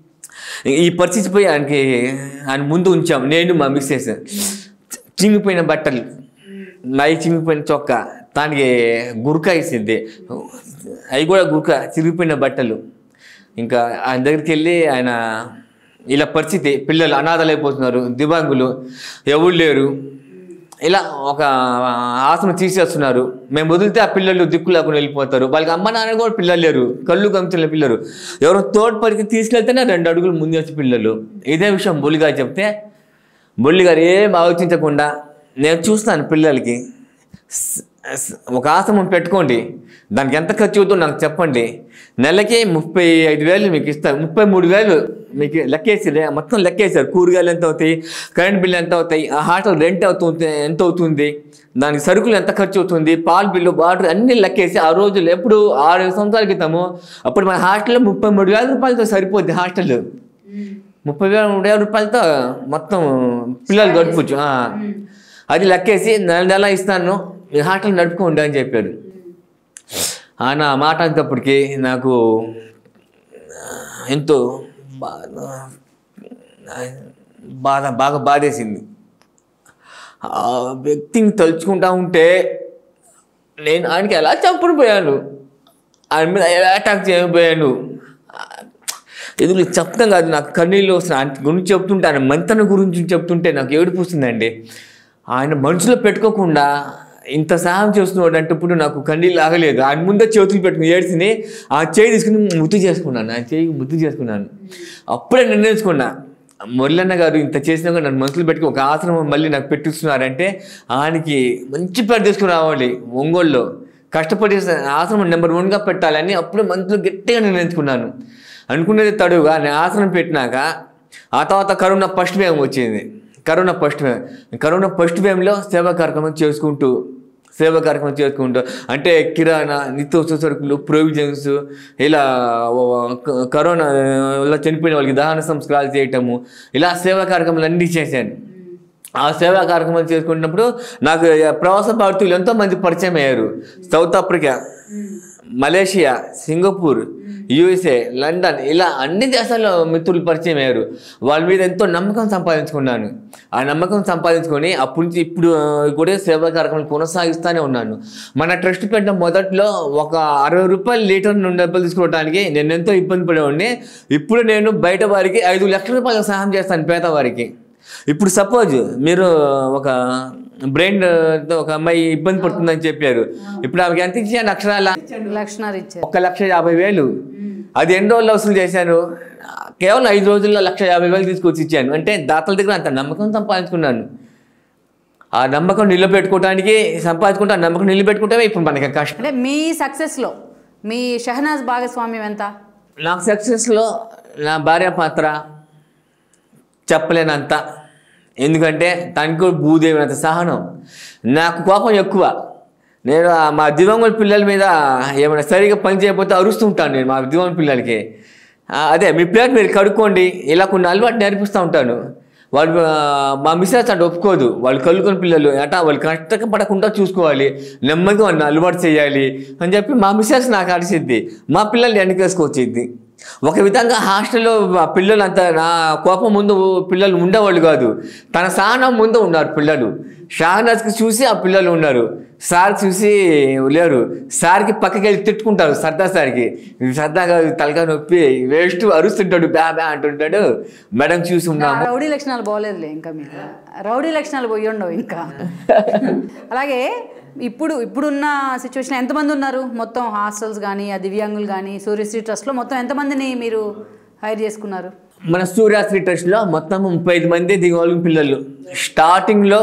ఈ పరిస్థితి పోయి ఆయనకి ఆయన ముందు ఉంచాం నేను మా మిస్సెస్ చింగిపోయిన బట్టలు నై చింగిపోయిన చొక్క దానికి గురక ఇస్తుంది అవి కూడా గురక చిరిగిపోయిన బట్టలు ఇంకా ఆయన దగ్గరికి వెళ్ళి ఆయన ఇలా పరిస్థితి పిల్లలు అనాథలు అయిపోతున్నారు దివాంగులు ఎవరు లేరు ఇలా ఒక ఆసనం తీసేస్తున్నారు మేము వదిలితే ఆ పిల్లలు దిక్కు లేకుండా వెళ్ళిపోతారు వాళ్ళకి అమ్మ నాన్న కూడా పిల్లలు లేరు కళ్ళు గమచిన పిల్లలు ఎవరో తోటి పరికి తీసుకెళ్తేనే రెండు అడుగులు ముందు వచ్చి పిల్లలు ఇదే విషయం బొల్లిగా చెప్తే బొల్లి గారు ఏం ఆలోచించకుండా నేను చూస్తాను పిల్లలకి స్- స్- ఒక ఆశ్రమం పెట్టుకోండి దానికి ఎంత ఖర్చు అవుతుందో నాకు చెప్పండి నెలకి ముప్పై ఐదు వేలు మీకు ఇస్తారు ముప్పై మూడు వేలు మీకు లెక్కేసి మొత్తం లెక్కేసారు కూరగాయలు ఎంత అవుతాయి కరెంట్ బిల్లు ఎంత అవుతాయి ఆ హాస్టల్ రెంట్ అవుతుంది ఎంత అవుతుంది దానికి సరుకులు ఎంత ఖర్చు అవుతుంది పాలు బిల్లు వాటర్ అన్ని లెక్కేసి ఆ రోజులు ఎప్పుడు ఆరు సంవత్సరాల క్రితము అప్పుడు మన హాస్టల్లో ముప్పై మూడు వేల రూపాయలతో సరిపోద్ది హాస్టల్ ముప్పై వేల మూడు వేల రూపాయలతో మొత్తం పిల్లలు గడపచ్చు ఆ. అది లెక్కేసి నెల నెల ఇస్తాను మీ హాస్టల్ నడుపుకోండి అని చెప్పాడు ఆయన ఆ మాట అంతప్పటికి నాకు ఎంతో బాధ బాధ బాగా బాధేసింది ఆ వ్యక్తిని తలుచుకుంటా ఉంటే నేను ఆయనకి ఎలా చంపుని పోయాను ఆయన మీద ఎలా అటాక్ చేయబోయాను ఎదురు చెప్తాం కాదు నాకు కన్నీళ్ళు వస్తున్నాయి ఆయన గురించి చెప్తుంటే ఆయన మంతన గురించి చెప్తుంటే నాకు ఏడుపు వస్తుందండి ఆయన మనసులో పెట్టుకోకుండా ఇంత సహాయం చేస్తున్నాడు అంటే ఇప్పుడు నాకు కన్నీళ్ళు ఆగలేదు ఆయన ముందే చేతులు పెట్టుకుని ఏడ్చింది ఆ చేయి తీసుకుని ముద్దు చేసుకున్నాను ఆ చేయి ముద్దు చేసుకున్నాను అప్పుడే నిర్ణయించుకున్నా మురళన్న గారు ఇంత చేసినా కూడా నన్ను మనసులో పెట్టుకుని ఒక ఆశ్రమం మళ్ళీ నాకు పెట్టిస్తున్నారంటే ఆయనకి మంచి పేరు తీసుకుని రావాలి ఒంగోలులో కష్టపడి ఆశ్రమం నెంబర్ వన్గా పెట్టాలని అప్పుడే మనసులో గట్టిగా నిర్ణయించుకున్నాను అనుకునేది తడుగా నేను ఆసనం పెట్టినాక ఆ తర్వాత కరోనా ఫస్ట్ వేవ్ వచ్చింది corona first wave corona first వేవ్లో సేవా కార్యక్రమం చేసుకుంటూ సేవా కార్యక్రమం చేసుకుంటూ అంటే కిరాణా నిత్యావసర సరుకులు ప్రొవిజన్స్ ఇలా క- కరోనా వల్ల చనిపోయిన వాళ్ళకి దహన సంస్కారాలు చేయటము ఇలా సేవా కార్యక్రమాలు అన్నీ చేశాను ఆ సేవా కార్యక్రమాలు చేసుకున్నప్పుడు నాకు ప్రవాస భారతీయులు ఎంతో మంది పరిచయం అయ్యారు South Africa Malaysia Singapore USA London ఇలా అన్ని దేశాల్లో మిత్రులు పరిచయం అయ్యారు వాళ్ళ మీద ఎంతో నమ్మకం సంపాదించుకున్నాను ఆ నమ్మకం సంపాదించుకొని అప్పటి నుంచి ఇప్పుడు ఆ, కూడా సేవా కార్యక్రమాలు కొనసాగిస్తూనే ఉన్నాను మన ట్రస్ట్ పెట్టిన మొదట్లో ఒక అరవై రూపాయలు లీటర్ నుండి డబ్బులు తీసుకోవడానికి నేను ఎంతో ఇబ్బంది పడేవాడిని ఇప్పుడు నేను బయట వారికి ఐదు లక్షల రూపాయలు సహాయం చేస్తాను పేదవారికి ఇప్పుడు సపోజ్ మీరు ఒక బ్రెయిన్ ఒక అమ్మాయి ఇబ్బంది పడుతుందని చెప్పారు ఇప్పుడు ఆమెకి ఎంత ఇచ్చాను అక్షరాల లక్షణాలు ఇచ్చారు ఒక లక్ష యాభై వేలు అది ఎన్ని రోజులు వసూలు చేశాను కేవలం ఐదు రోజుల్లో లక్ష యాభై వేలు తీసుకొచ్చి ఇచ్చాను అంటే దాతల దగ్గర అంత నమ్మకం సంపాదించుకున్నాను ఆ నమ్మకం నిలబెట్టుకోవడానికి సంపాదించుకుంటే ఆ నమ్మకం నిలబెట్టుకుంటే ఇప్పుడు మనకి కష్టం అంటే మీ సక్సెస్లో మీ షహనాజ్ భాగస్వామ్యం ఎంత నాకు సక్సెస్లో నా భార్య పాత్ర చెప్పలేనంత ఎందుకంటే తనకు కూడా భూదేవి అంత సహనం నాకు కోపం ఎక్కువ నేను ఆ మా దివంగుల పిల్లల మీద ఏమైనా సరిగా పని చేయకపోతే అరుస్తుంటాను నేను మా దివంగుల పిల్లలకి ఆ, అదే మీ ప్లేట్ మీరు కడుక్కోండి ఇలా కొన్ని అలవాటు నేర్పిస్తూ ఉంటాను వాళ్ళు ఆ, మా మిస్సెస్ అంటే ఒప్పుకోదు వాళ్ళు కలుకొని పిల్లలు అట వాళ్ళు కష్టపడకుండా చూసుకోవాలి నెమ్మదిగా వాళ్ళని అలవాటు చేయాలి అని చెప్పి మా మిస్సెస్ నాకు అరిసిద్ది మా పిల్లల్ని వెనకేసుకొచ్చిద్ది ఒక విధంగా హాస్టల్లో ఆ పిల్లలు అంత నా కోపం ముందు పిల్లలు ఉండేవాళ్ళు కాదు తన సహనం ముందు ఉన్నారు పిల్లలు షాహనాజ్కి చూసి ఆ పిల్లలు ఉన్నారు సార్ చూసి లేరు సార్కి పక్కకి వెళ్ళి తిట్టుకుంటారు సర్దా సార్కి సరదాగా తలగా నొప్పి వేస్ట్ అరుస్తుంటాడు బ్యా బ్యా అంటుంటాడు మేడం చూసి ఆ ఉన్నాము రౌడీ లక్షణాలు బాగోలేదులే ఇంకా మీకు రౌడీ లక్షణాలు పోయి ఉండవు ఇంకా అలాగే ఇప్పుడు ఇప్పుడున్న సిచ్యువేషన్ ఎంతమంది ఉన్నారు మొత్తం హాస్టల్స్ కానీ ఆ దివ్యాంగులు కానీ సూర్యశ్రీ ట్రస్ట్లో మొత్తం ఎంతమందిని మీరు హైర్ చేసుకున్నారు మన సూర్యాశ్రీ ట్రస్ట్లో మొత్తం ముప్పై ఐదు మంది దిగోలు పిల్లలు స్టార్టింగ్లో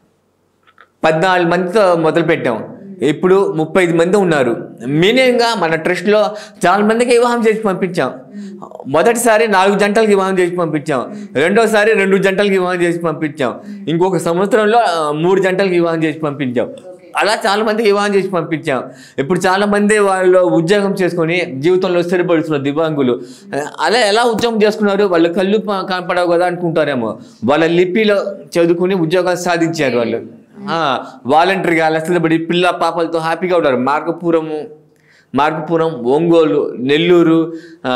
పద్నాలుగు మందితో మొదలు పెట్టాం ఇప్పుడు ముప్పై ఐదు మంది ఉన్నారు మినిమంగా మన ట్రస్ట్లో చాలా మందికి వివాహం చేసి పంపించాం మొదటిసారి నాలుగు జంటలకు వివాహం చేసి పంపించాం రెండోసారి రెండు జంటలకు వివాహం చేసి పంపించాం ఇంకొక సంవత్సరంలో ఆ, మూడు జంటలకు వివాహం చేసి పంపించాం అలా చాలా మందికి వివాహం చేసి పంపించాం ఇప్పుడు చాలా మంది వాళ్ళు ఉద్యోగం చేసుకొని జీవితంలో స్థిరపడుతున్నారు దివ్యాంగులు అలా ఎలా ఉద్యోగం చేసుకున్నారు వాళ్ళ కళ్ళు ప- కనపడవు కదా అనుకుంటారేమో వాళ్ళ లిపిలో చదువుకుని ఉద్యోగాలు సాధించారు వాళ్ళు వాలంటరీగా అలా స్థిరపడి పిల్ల పాపలతో హ్యాపీగా ఉన్నారు మార్గపురము మార్గపురం ఒంగోలు నెల్లూరు ఆ,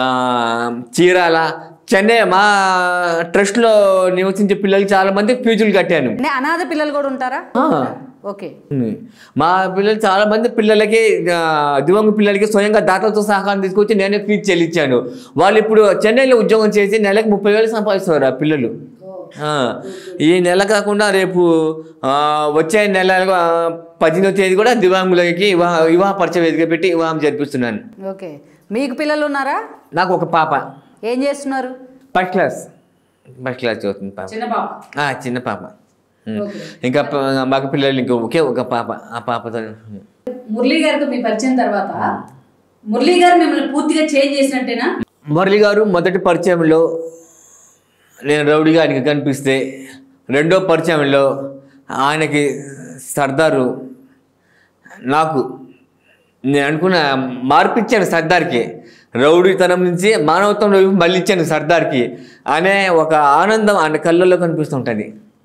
చీరాల చెన్నై మా ట్రస్ట్లో నివసించే పిల్లలు చాలా మంది ఫీజులు కట్టాను అంటే అనాథ పిల్లలు కూడా ఉంటారా ఆ. ఓకే ఉంది. మా పిల్లలు చాలా మంది పిల్లలకి ఆ, దివంగ పిల్లలకి స్వయంగా దాతలతో సహకారం తీసుకొచ్చి నేనే ఫీజు చెల్లించాను వాళ్ళు ఇప్పుడు చెన్నైలో ఉద్యోగం చేసి నెలకు ముప్పై వేలు సంపాదిస్తారు ఆ పిల్లలు ఆ, ఈ నెల కాకుండా రేపు ఆ, వచ్చే నెల ఆ, పద్దెనిమిదో తేదీ కూడా దివ్యాంగులకి వివాహ వివాహ పరిచయ వేదిక పెట్టి వివాహం జరిపిస్తున్నాను ఓకే మీకు పిల్లలు ఉన్నారా నాకు ఒక పాప ఏం చేస్తున్నారు ఫస్ట్ క్లాస్ ఫస్ట్ క్లాస్ చదువుతుంది పాప చిన్న పాప ఆ, చిన్న పాప ఉమ్. ఇంకా ప- మగ పిల్లలు ఇంకో ఒకే ఒక పాప ఆ పాపతో మురళీ గారితో మీ పరిచయం తర్వాత మురళీ గారు మిమ్మల్ని పూర్తిగా చేంజ్ చేసినట్టేనా మురళి గారు మొదటి పరిచయంలో నేను రౌడీగా ఆయనకి కనిపిస్తే రెండో పరిచయంలో ఆయనకి సర్దారు నాకు నేను అనుకున్న మార్పిచ్చాను సర్దార్కి రౌడీతనం నుంచి మానవత్వంలో మళ్ళీ ఇచ్చాను సర్దార్కి అనే ఒక ఆనందం ఆయన కళ్ళల్లో కనిపిస్తుంటుంది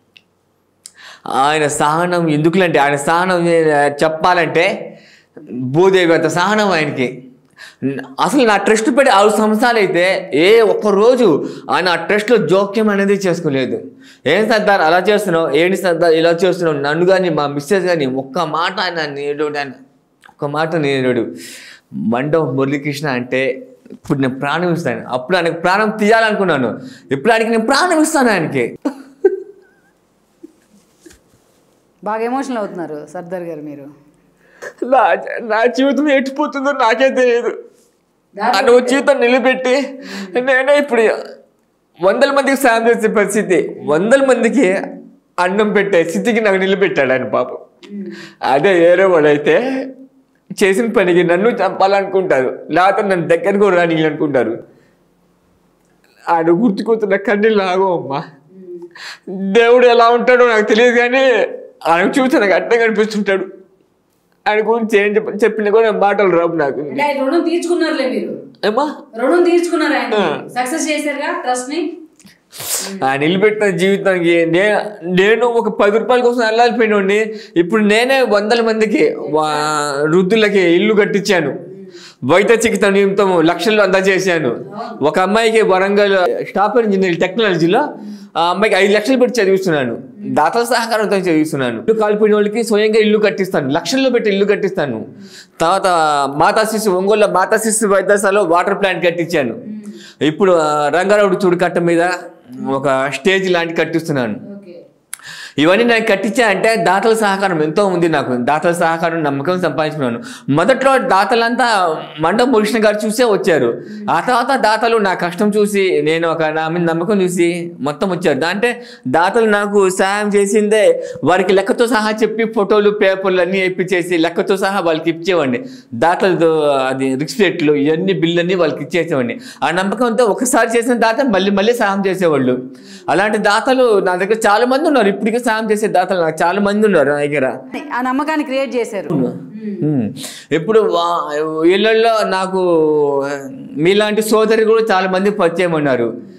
ఆయన సహనం ఎందుకులంటే ఆయన సహనం ఏ- చెప్పాలంటే భూదేవి అంత సహనం ఆయనకి అసలు నా ట్రస్ట్ పెట్టి ఆరు సంవత్సరాలు అయితే ఏ ఒక్క రోజు ఆయన ఆ ట్రస్ట్లో జోక్యం అనేది చేసుకోలేదు ఏం సర్దార్ అలా చేస్తున్నావు ఏంటి సర్దార్ ఇలా చేస్తున్నావు నన్ను కానీ మా మిస్సెస్ కానీ ఒక్క మాట ఆయన నేడు ఆయన ఒక్క మాట నేడు మండవ మురళీకృష్ణ అంటే ఇప్పుడు నేను ప్రాణం ఇస్తాను అప్పుడు ఆయనకు ప్రాణం తీయాలనుకున్నాను ఇప్పుడు ఆయనకి నేను ప్రాణం ఇస్తాను ఆయనకి బాగా ఎమోషనల్ అవుతున్నారు సర్దార్ గారు మీరు నా నా జీవితం ఎట్టిపోతుందో నాకే తెలియదు ఆ నువ్వు జీవితం నిలబెట్టి నేనే ఇప్పుడు వందల మందికి సాయం చేసే పరిస్థితి వందల మందికి అన్నం పెట్టే స్థితికి నాకు నిలబెట్టాడు ఆయన పాపం అదే వేరే వాడైతే చేసిన పనికి నన్ను చంపాలనుకుంటారు లేకపోతే నన్ను దగ్గరకు కూడా రాని అనుకుంటారు ఆయన గుర్తుకొస్తున్న కన్నీళ్ళు ఆగో అమ్మా దేవుడు ఎలా ఉంటాడో నాకు తెలియదు కానీ ఆయన చూస్తే నాకు అర్థం కనిపిస్తుంటాడు ఆయన గురించి ఏం చెప్ప చెప్పినా కూడా మాటలు రావు నాకు అంటే ఆయన రుణం తీర్చుకున్నారులే మీరు ఏమా రుణం తీర్చుకున్నారు ఆయన సక్సెస్ చేశారుగా ట్రస్ట్ ని ఆయన నిలబెట్టిన జీవితానికి నే- నేను ఒక పది రూపాయల కోసం వెళ్ళాలిపోయినోడిని ఇప్పుడు నేనే వందల మందికి వా- వృద్ధులకి ఇల్లు కట్టించాను వైద్య చికిత్స నిమిత్తం లక్షలు అందజేశాను ఒక అమ్మాయికి వరంగల్ స్టాఫ్ ఇంజనీరింగ్ టెక్నాలజీలో ఆ అమ్మాయికి ఐదు లక్షలు పెట్టి చదివిస్తున్నాను దాతల సహకారంతో చదివిస్తున్నాను ఇల్లు కాలిపోయిన వాళ్ళకి స్వయంగా ఇల్లు కట్టిస్తాను లక్షల్లో పెట్టి ఇల్లు కట్టిస్తాను తర్వాత మాతా శిశు ఒంగోలు మాతా శిశు వైద్యశాలలో వాటర్ ప్లాంట్ కట్టించాను ఇప్పుడు ఆ, రంగారావుడు చూడు కట్ట మీద ఒక స్టేజ్ లాంటి కట్టిస్తున్నాను ఇవన్నీ నేను కట్టించా అంటే దాతల సహకారం ఎంతో ఉంది నాకు దాతల సహకారం నమ్మకం సంపాదించుకున్నాను మొదట్లో దాతలంతా మండ మురిష్ణ గారు చూసే వచ్చారు ఆ తర్వాత దాతలు నా కష్టం చూసి నేను ఒక నా మీద నమ్మకం చూసి మొత్తం వచ్చారు అంటే దాతలు నాకు సహాయం చేసిందే వారికి లెక్కతో సహా చెప్పి ఫోటోలు పేపర్లు అన్నీ వేయించేసి లెక్కతో సహా వాళ్ళకి ఇచ్చేవాడిని దాతలతో అది రిక్స్పెక్ట్లు ఇవన్నీ బిల్లు అన్నీ వాళ్ళకి ఇచ్చేసేవాడిని ఆ నమ్మకంతో ఒకసారి చేసిన దాత మళ్ళీ మళ్ళీ సహాయం చేసేవాళ్ళు అలాంటి దాతలు నా దగ్గర చాలా మంది ఉన్నారు ఇప్పటికీ సహాయం చేసే దాతలు నాకు చాలా మంది ఉన్నారు నా దగ్గర ఆ నమ్మకాన్ని క్రియేట్ చేశారు ఉమ్. ఇప్పుడు వా- ఇళ్ళల్లో నాకు మీలాంటి సోదరి కూడా చాలా మంది పరిచయం ఉన్నారు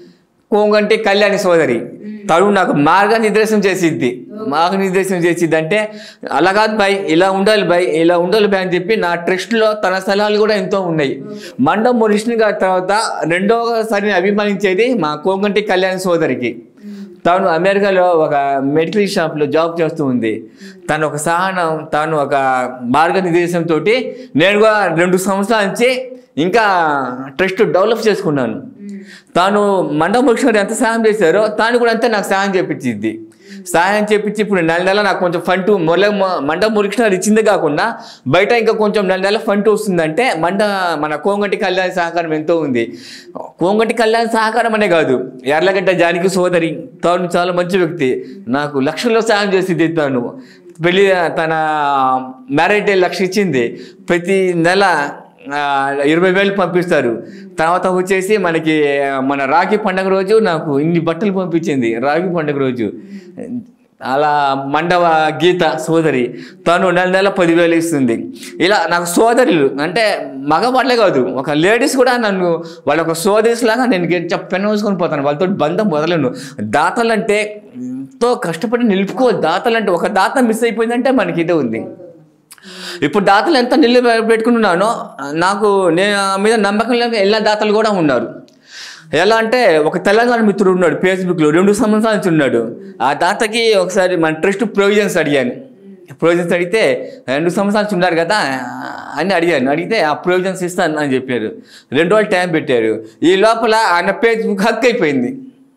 కోంగంటి కళ్యాణి సోదరి తను నాకు మార్గనిర్దేశం చేసిద్ది మార్గనిర్దేశం చేసిద్ది అంటే అలా కాదు బాయ్ ఇలా ఉండాలి బాయ్ ఇలా ఉండాలి బాయ్ అని చెప్పి నా ట్రస్ట్లో తన సలహాలు కూడా ఎంతో ఉన్నాయి మండం మురిష్ని గారి తర్వాత రెండవసారి అభిమానించేది మా కోంగంటి కళ్యాణి సోదరికి తాను అమెరికాలో ఒక మెడికల్ షాప్లో జాబ్ చేస్తూ ఉంది తను ఒక సహనం తాను ఒక మార్గనిర్దేశంతో నేను కూడా రెండు సంవత్సరాల నుంచి ఇంకా ట్రస్ట్ డెవలప్ చేసుకున్నాను తాను మండప ముఖ్యమంత్రి ఎంత సహాయం చేశారో తాను కూడా అంతే నాకు సహాయం చేపించింది సహాయం చేపించి ఇప్పుడు నెల నెల నాకు కొంచెం ఫండ్ మొల మండప మురికృష్ణ ఇచ్చింది కాకుండా బయట ఇంకా కొంచెం నెల నెల ఫండ్ వస్తుందంటే మండ మన కోంగటి కళ్యాణ సహకారం ఎంతో ఉంది కోంగటి కళ్యాణ సహకారం అనే కాదు ఎర్లగడ్డ జానకి సోదరి తాను చాలా మంచి వ్యక్తి నాకు లక్షల్లో సహాయం చేసింది తాను పెళ్లి తన మ్యారేజ్ డే లక్ష ఇచ్చింది ప్రతి నెల ఆ, ఇరవై వేలు పంపిస్తారు తర్వాత వచ్చేసి మనకి మన రాఖీ పండగ రోజు నాకు ఇన్ని బట్టలు పంపించింది రాఖీ పండగ రోజు అలా మండవ గీత సోదరి తను నెల నెల పదివేలు ఇస్తుంది ఇలా నాకు సోదరులు అంటే మగవాళ్ళే కాదు ఒక లేడీస్ కూడా నన్ను వాళ్ళ ఒక సోదరీస్ లాగా నేను పెన్ వేసుకొని పోతాను వాళ్ళతో బంధం వదలను దాతలంటే ఎంతో కష్టపడి నిలుపుకోవాలి దాతలంటే ఒక దాత మిస్ అయిపోయిందంటే మనకి ఇదే ఉంది ఇప్పుడు దాతలు ఎంత నిల్లు పెట్టుకుంటున్నానో నాకు నేను నా మీద నమ్మకం లేక എല്ലാ దాతలు కూడా ఉన్నారు ఎలా అంటే ఒక తెలంగాణ మిత్రుడు ఉన్నాడు ఫేస్బుక్లో రెండు సంవత్సరాల నుంచి ఉన్నాడు ఆ దాతకి ఒకసారి మన ట్రస్ట్ ప్రొవిజన్స్ అడిగాను ప్రొవిజన్స్ అడిగితే రెండు సంవత్సరాల నుంచి ఉన్నారు కదా అని అడిగాను అడిగితే ఆ ప్రొవిజన్స్ ఇస్తాను అని చెప్పారు రెండు రోజులు టైం పెట్టారు ఈ లోపల ఆయన ఫేస్బుక్ హక్ అయిపోయింది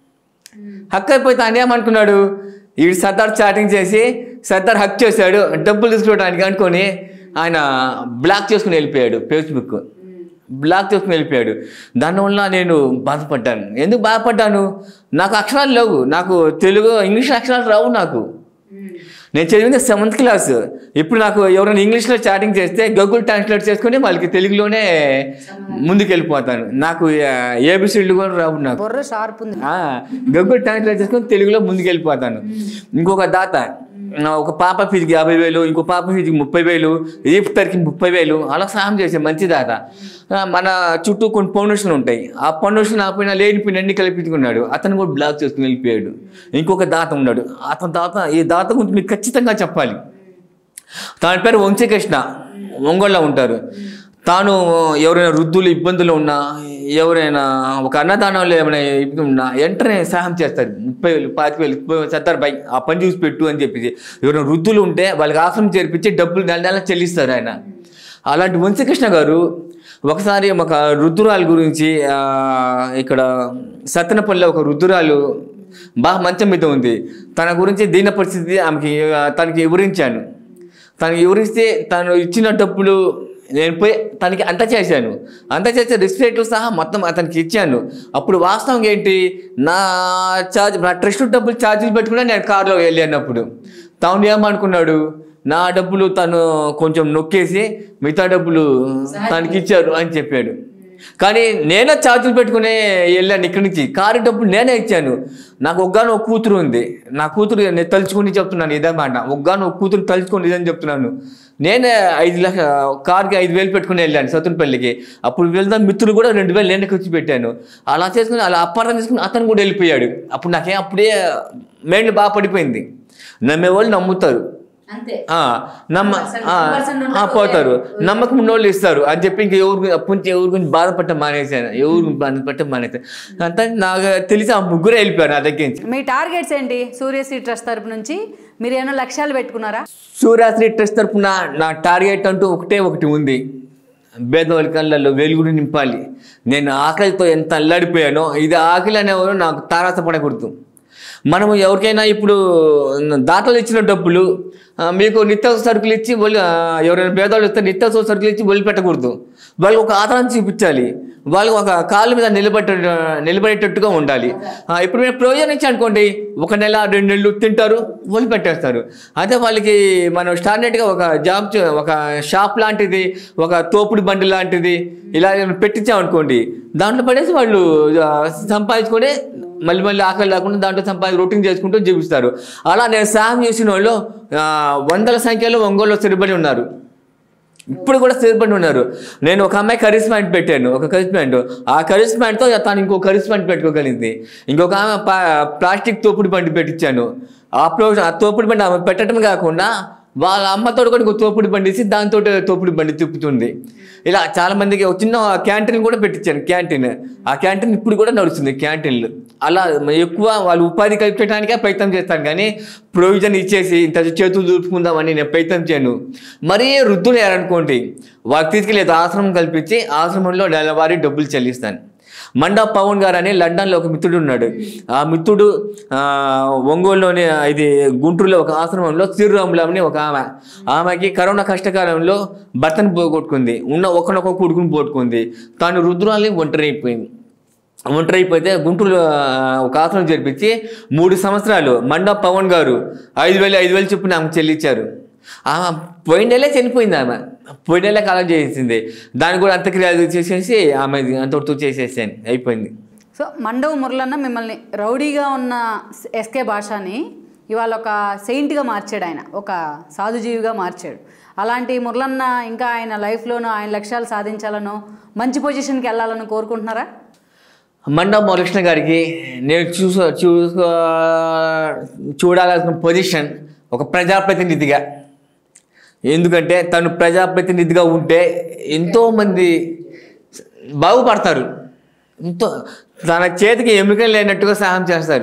హక్ అయిపోతే ఆయన ఏమనుకున్నాడు ఈ సర్దార్ చాటింగ్ చేసి సర్దార్ హక్ చేశాడు డబ్బులు తీసుకోవడానికి అనుకొని ఆయన బ్లాక్ చేసుకుని వెళ్ళిపోయాడు ఫేస్బుక్ బ్లాక్ చేసుకుని వెళ్ళిపోయాడు దానివల్ల నేను బాధపడ్డాను ఎందుకు బాధపడ్డాను నాకు అక్షరాలు లేవు నాకు తెలుగు ఇంగ్లీష్ అక్షరాలు రావు నాకు నేను చదివింది సెవెంత్ క్లాస్ ఇప్పుడు నాకు ఎవరైనా ఇంగ్లీష్లో చాటింగ్ చేస్తే గూగుల్ ట్రాన్స్లేట్ చేసుకొని వాళ్ళకి తెలుగులోనే ముందుకు వెళ్ళిపోతాను నాకు ఏబిసిడ్లు కూడా రావు నాకు బొర్ర షార్ప్ ఉంది ఆ, గూగుల్ ట్రాన్స్లేట్ చేసుకొని తెలుగులో ముందుకు వెళ్ళిపోతాను ఇంకొక దాత నా ఒక పాప ఫీజుకి యాభై వేలు ఇంకో పాప ఫీజుకి ముప్పై వేలు ఈఫ్తర్కి ముప్పై వేలు అలా సహాయం చేసే మంచి దాత ఆ, మన చుట్టూ కొన్ని పౌండేషన్లు ఉంటాయి ఆ పౌండేషన్ ఆపైన లేనిపోయిన అన్ని కలిపించుకున్నాడు అతను కూడా బ్లాక్ చేసుకుని వెళ్ళిపోయాడు ఇంకొక దాత ఉన్నాడు అతని దాత ఈ దాత గురించి మీకు ఖచ్చితంగా చెప్పాలి తన పేరు వంశీకృష్ణ ఒంగోళ్ళలో ఉంటారు తాను ఎవరైనా వృద్ధులు ఇబ్బందులు ఉన్నా ఎవరైనా ఒక అన్నదానంలో ఏమైనా ఇబ్బంది ఉన్నా వెంటనే సహాయం చేస్తారు ముప్పై వేలు పాతిక వేలు ముప్పై వేలు సత్తారు బై ఆ పని చూసి పెట్టు అని చెప్పేసి ఎవరైనా వృద్ధులు ఉంటే వాళ్ళకి ఆశ్రమం చేర్పించి డబ్బులు నెల నెల చెల్లిస్తారు ఆయన అలాంటి వంశీకృష్ణ గారు ఒకసారి ఒక రుద్దురాలు గురించి ఆ, ఇక్కడ సత్తెనపల్లి ఒక రుద్దురాలు బాగా మంచం మీద ఉంది తన గురించి దీన పరిస్థితి ఆమెకి ఆ, తనకి వివరించాను తనకి వివరిస్తే తను ఇచ్చిన డబ్బులు నేను పోయి తనకి అంత చేశాను అంత చేసే రిసిప్ట్ సహా మొత్తం అతనికి ఇచ్చాను అప్పుడు వాస్తవం ఏంటి నా ఛార్జ్ నా ట్రస్ట్ డబ్బులు ఛార్జీలు పెట్టుకున్నా నేను కారులో వెళ్ళానప్పుడు తాను ఏమనుకున్నాడు నా డబ్బులు తను కొంచెం నొక్కేసి మిగతా డబ్బులు తనకి ఇచ్చారు అని చెప్పాడు కానీ నేనే ఛార్జీలు పెట్టుకునే వెళ్ళాను ఇక్కడి నుంచి కారు డబ్బులు నేనే ఇచ్చాను నాకు ఒగ్గాను ఒక కూతురు ఉంది నా కూతురు నేను తలుచుకుని చెప్తున్నాను ఇదే మాట ఒగ్గాను ఒక కూతురు తలుచుకుని ఇదని చెప్తున్నాను నేనే ఐదు లక్ష కార్కి ఐదు వేలు పెట్టుకుని వెళ్ళాను సతునపల్లికి అప్పుడు వెళ్దాం మిత్రులు కూడా రెండు వేలు నేను ఖర్చు పెట్టాను అలా చేసుకుని అలా అప్పారం చేసుకుని అతను కూడా వెళ్ళిపోయాడు అప్పుడు నాకేం అప్పుడే మైండ్ బాగా పడిపోయింది నమ్మే వాళ్ళు నమ్ముతారు అంతే ఆ, నమ్మ ఆ, ఆ, పోతారు నమ్మకం ఉన్నోళ్ళు ఇస్తారు అని చెప్పి ఇంక ఎవరు గు- అప్పటి నుంచి ఎవరి గురించి బాధపడటం మానేశాను ఎవరు గురించి బాధపడటం మానేశాను అంతా నాకు తెలిసి ఆ ముగ్గురే వెళ్ళిపోయారు నా దగ్గర నుంచి మీ టార్గెట్స్ ఏంటి సూర్యశ్రీ ట్రస్ట్ తరపు నుంచి మీరు ఏమైనా లక్ష్యాలు పెట్టుకున్నారా సూర్యాశ్రీ ట్రస్ట్ తరపున నా టార్గెట్ అంటూ ఒకటే ఒకటి ఉంది పేదవాళ్ళ కళ్ళల్లో వెలుగుడు నింపాలి నేను ఆకలితో ఎంత అల్లాడిపోయానో ఇది ఆకలి అనేవారు నాకు తారాసపడకూడదు మనము ఎవరికైనా ఇప్పుడు దాతలు ఇచ్చిన డబ్బులు ఆ, మీకు నిత్యావసర సరుకులు ఇచ్చి వదిలి ఆ, ఎవరైనా పేదవాళ్ళు ఇస్తే నిత్యావసర సరుకులు ఇచ్చి వదిలిపెట్టకూడదు వాళ్ళకి ఒక ఆధారం చూపించాలి వాళ్ళకి ఒక కాళ్ళ మీద నిలబెట్ట నిలబడేటట్టుగా ఉండాలి ఆ, ఇప్పుడు మీరు ప్రయోజనం ఇచ్చి అనుకోండి ఒక నెల రెండు నెలలు తింటారు వదిలిపెట్టేస్తారు అదే వాళ్ళకి మనం స్టాండర్డ్గా ఒక జాబ్ చే- ఒక షాప్ లాంటిది ఒక తోపుడు బండి లాంటిది ఇలా ఏమైనా పెట్టించామనుకోండి దాంట్లో పడేసి వాళ్ళు ఆ, సంపాదించుకొని మళ్ళీ మళ్ళీ ఆకలి లేకుండా దాంట్లో సంపాది రొటీన్ చేసుకుంటూ జీవిస్తారు అలా నేను సాయం చేసిన వాళ్ళు ఆ, వందల సంఖ్యలో ఒంగోలు స్థిరపడి ఉన్నారు ఇప్పుడు కూడా స్థిరపడి ఉన్నారు నేను ఒక అమ్మాయి కరిస్ ప్యాంట్ పెట్టాను ఒక కరిస్ ప్యాంట్ ఆ కరిస్ ప్యాంట్తో తను ఇంకో కరిస్ ప్యాంట్ పెట్టుకోగలిగింది ఇంకొక ఆమె పా- ప్లాస్టిక్ తోపుడు బండి పెట్టించాను ఆ ప్లో ఆ తోపుడు బండి ఆమె పెట్టడం కాకుండా వాళ్ళ అమ్మతో కూడా ఇంకో తోపుడు బండి ఇచ్చి దాంతో తోపుడు బండి తిప్పుతుంది ఇలా చాలా మందికి ఒక చిన్న క్యాంటీన్ కూడా పెట్టించాను క్యాంటీన్ ఆ క్యాంటీన్ ఇప్పుడు కూడా నడుస్తుంది క్యాంటీన్లు అలా ఎక్కువ వాళ్ళు ఉపాధి కల్పించడానికే ప్రయత్నం చేస్తాను కానీ ప్రొవిజన్ ఇచ్చేసి ఇంత చేతులు దూపుకుందామని నేను ప్రయత్నం చేయను మరీ వృద్ధులు ఏరనుకోండి వాళ్ళకి తీసుకెళ్ళి ఆశ్రమం కల్పించి ఆశ్రమంలో నెలవారీ డబ్బులు చెల్లిస్తాను మండా పవన్ గారు అని లండన్లో ఒక మిత్రుడు ఉన్నాడు ఆ మిత్రుడు ఆ, ఒంగోలులోని ఇది గుంటూరులో ఒక ఆశ్రమంలో శ్రీరాములని ఒక ఆమె ఆమెకి కరోనా కష్టకాలంలో భర్తను పోగొట్టుకుంది ఉన్న ఒకనొక కొడుకుని పోగొట్టుకుంది తాను రుద్రాలని ఒంటరి అయిపోయింది ఒంటరి అయిపోతే గుంటూరు ఆ, ఒక ఆశ్రమం జరిపించి మూడు సంవత్సరాలు మండా పవన్ గారు ఐదు వేలు ఐదు వేలు చొప్పున ఆమె చెల్లించారు ఆమె పోయిన నెలే చనిపోయింది ఆమె పోయిన నెలే కాలం చేసింది దాన్ని కూడా అంత్యక్రియలు చేసేసి ఆమె అంతటితో చేసేసాను అయిపోయింది సో మండవ మురళన్న మిమ్మల్ని రౌడీగా ఉన్న ఎస్కే భాషని ఇవాళ ఒక సెయింట్గా మార్చాడు ఆయన ఒక సాధుజీవిగా మార్చాడు అలాంటి మురళన్న ఇంకా ఆయన లైఫ్లోనూ ఆయన లక్ష్యాలు సాధించాలనో మంచి పొజిషన్కి వెళ్ళాలని కోరుకుంటున్నారా మండా మురకృష్ణ గారికి నేను చూస చూసుకో చూడాల్సిన పొజిషన్ ఒక ప్రజాప్రతినిధిగా ఎందుకంటే తను ప్రజాప్రతినిధిగా ఉంటే ఎంతోమంది బాగుపడతారు ఎంతో తన చేతికి ఎముకలు లేనట్టుగా సహాయం చేస్తారు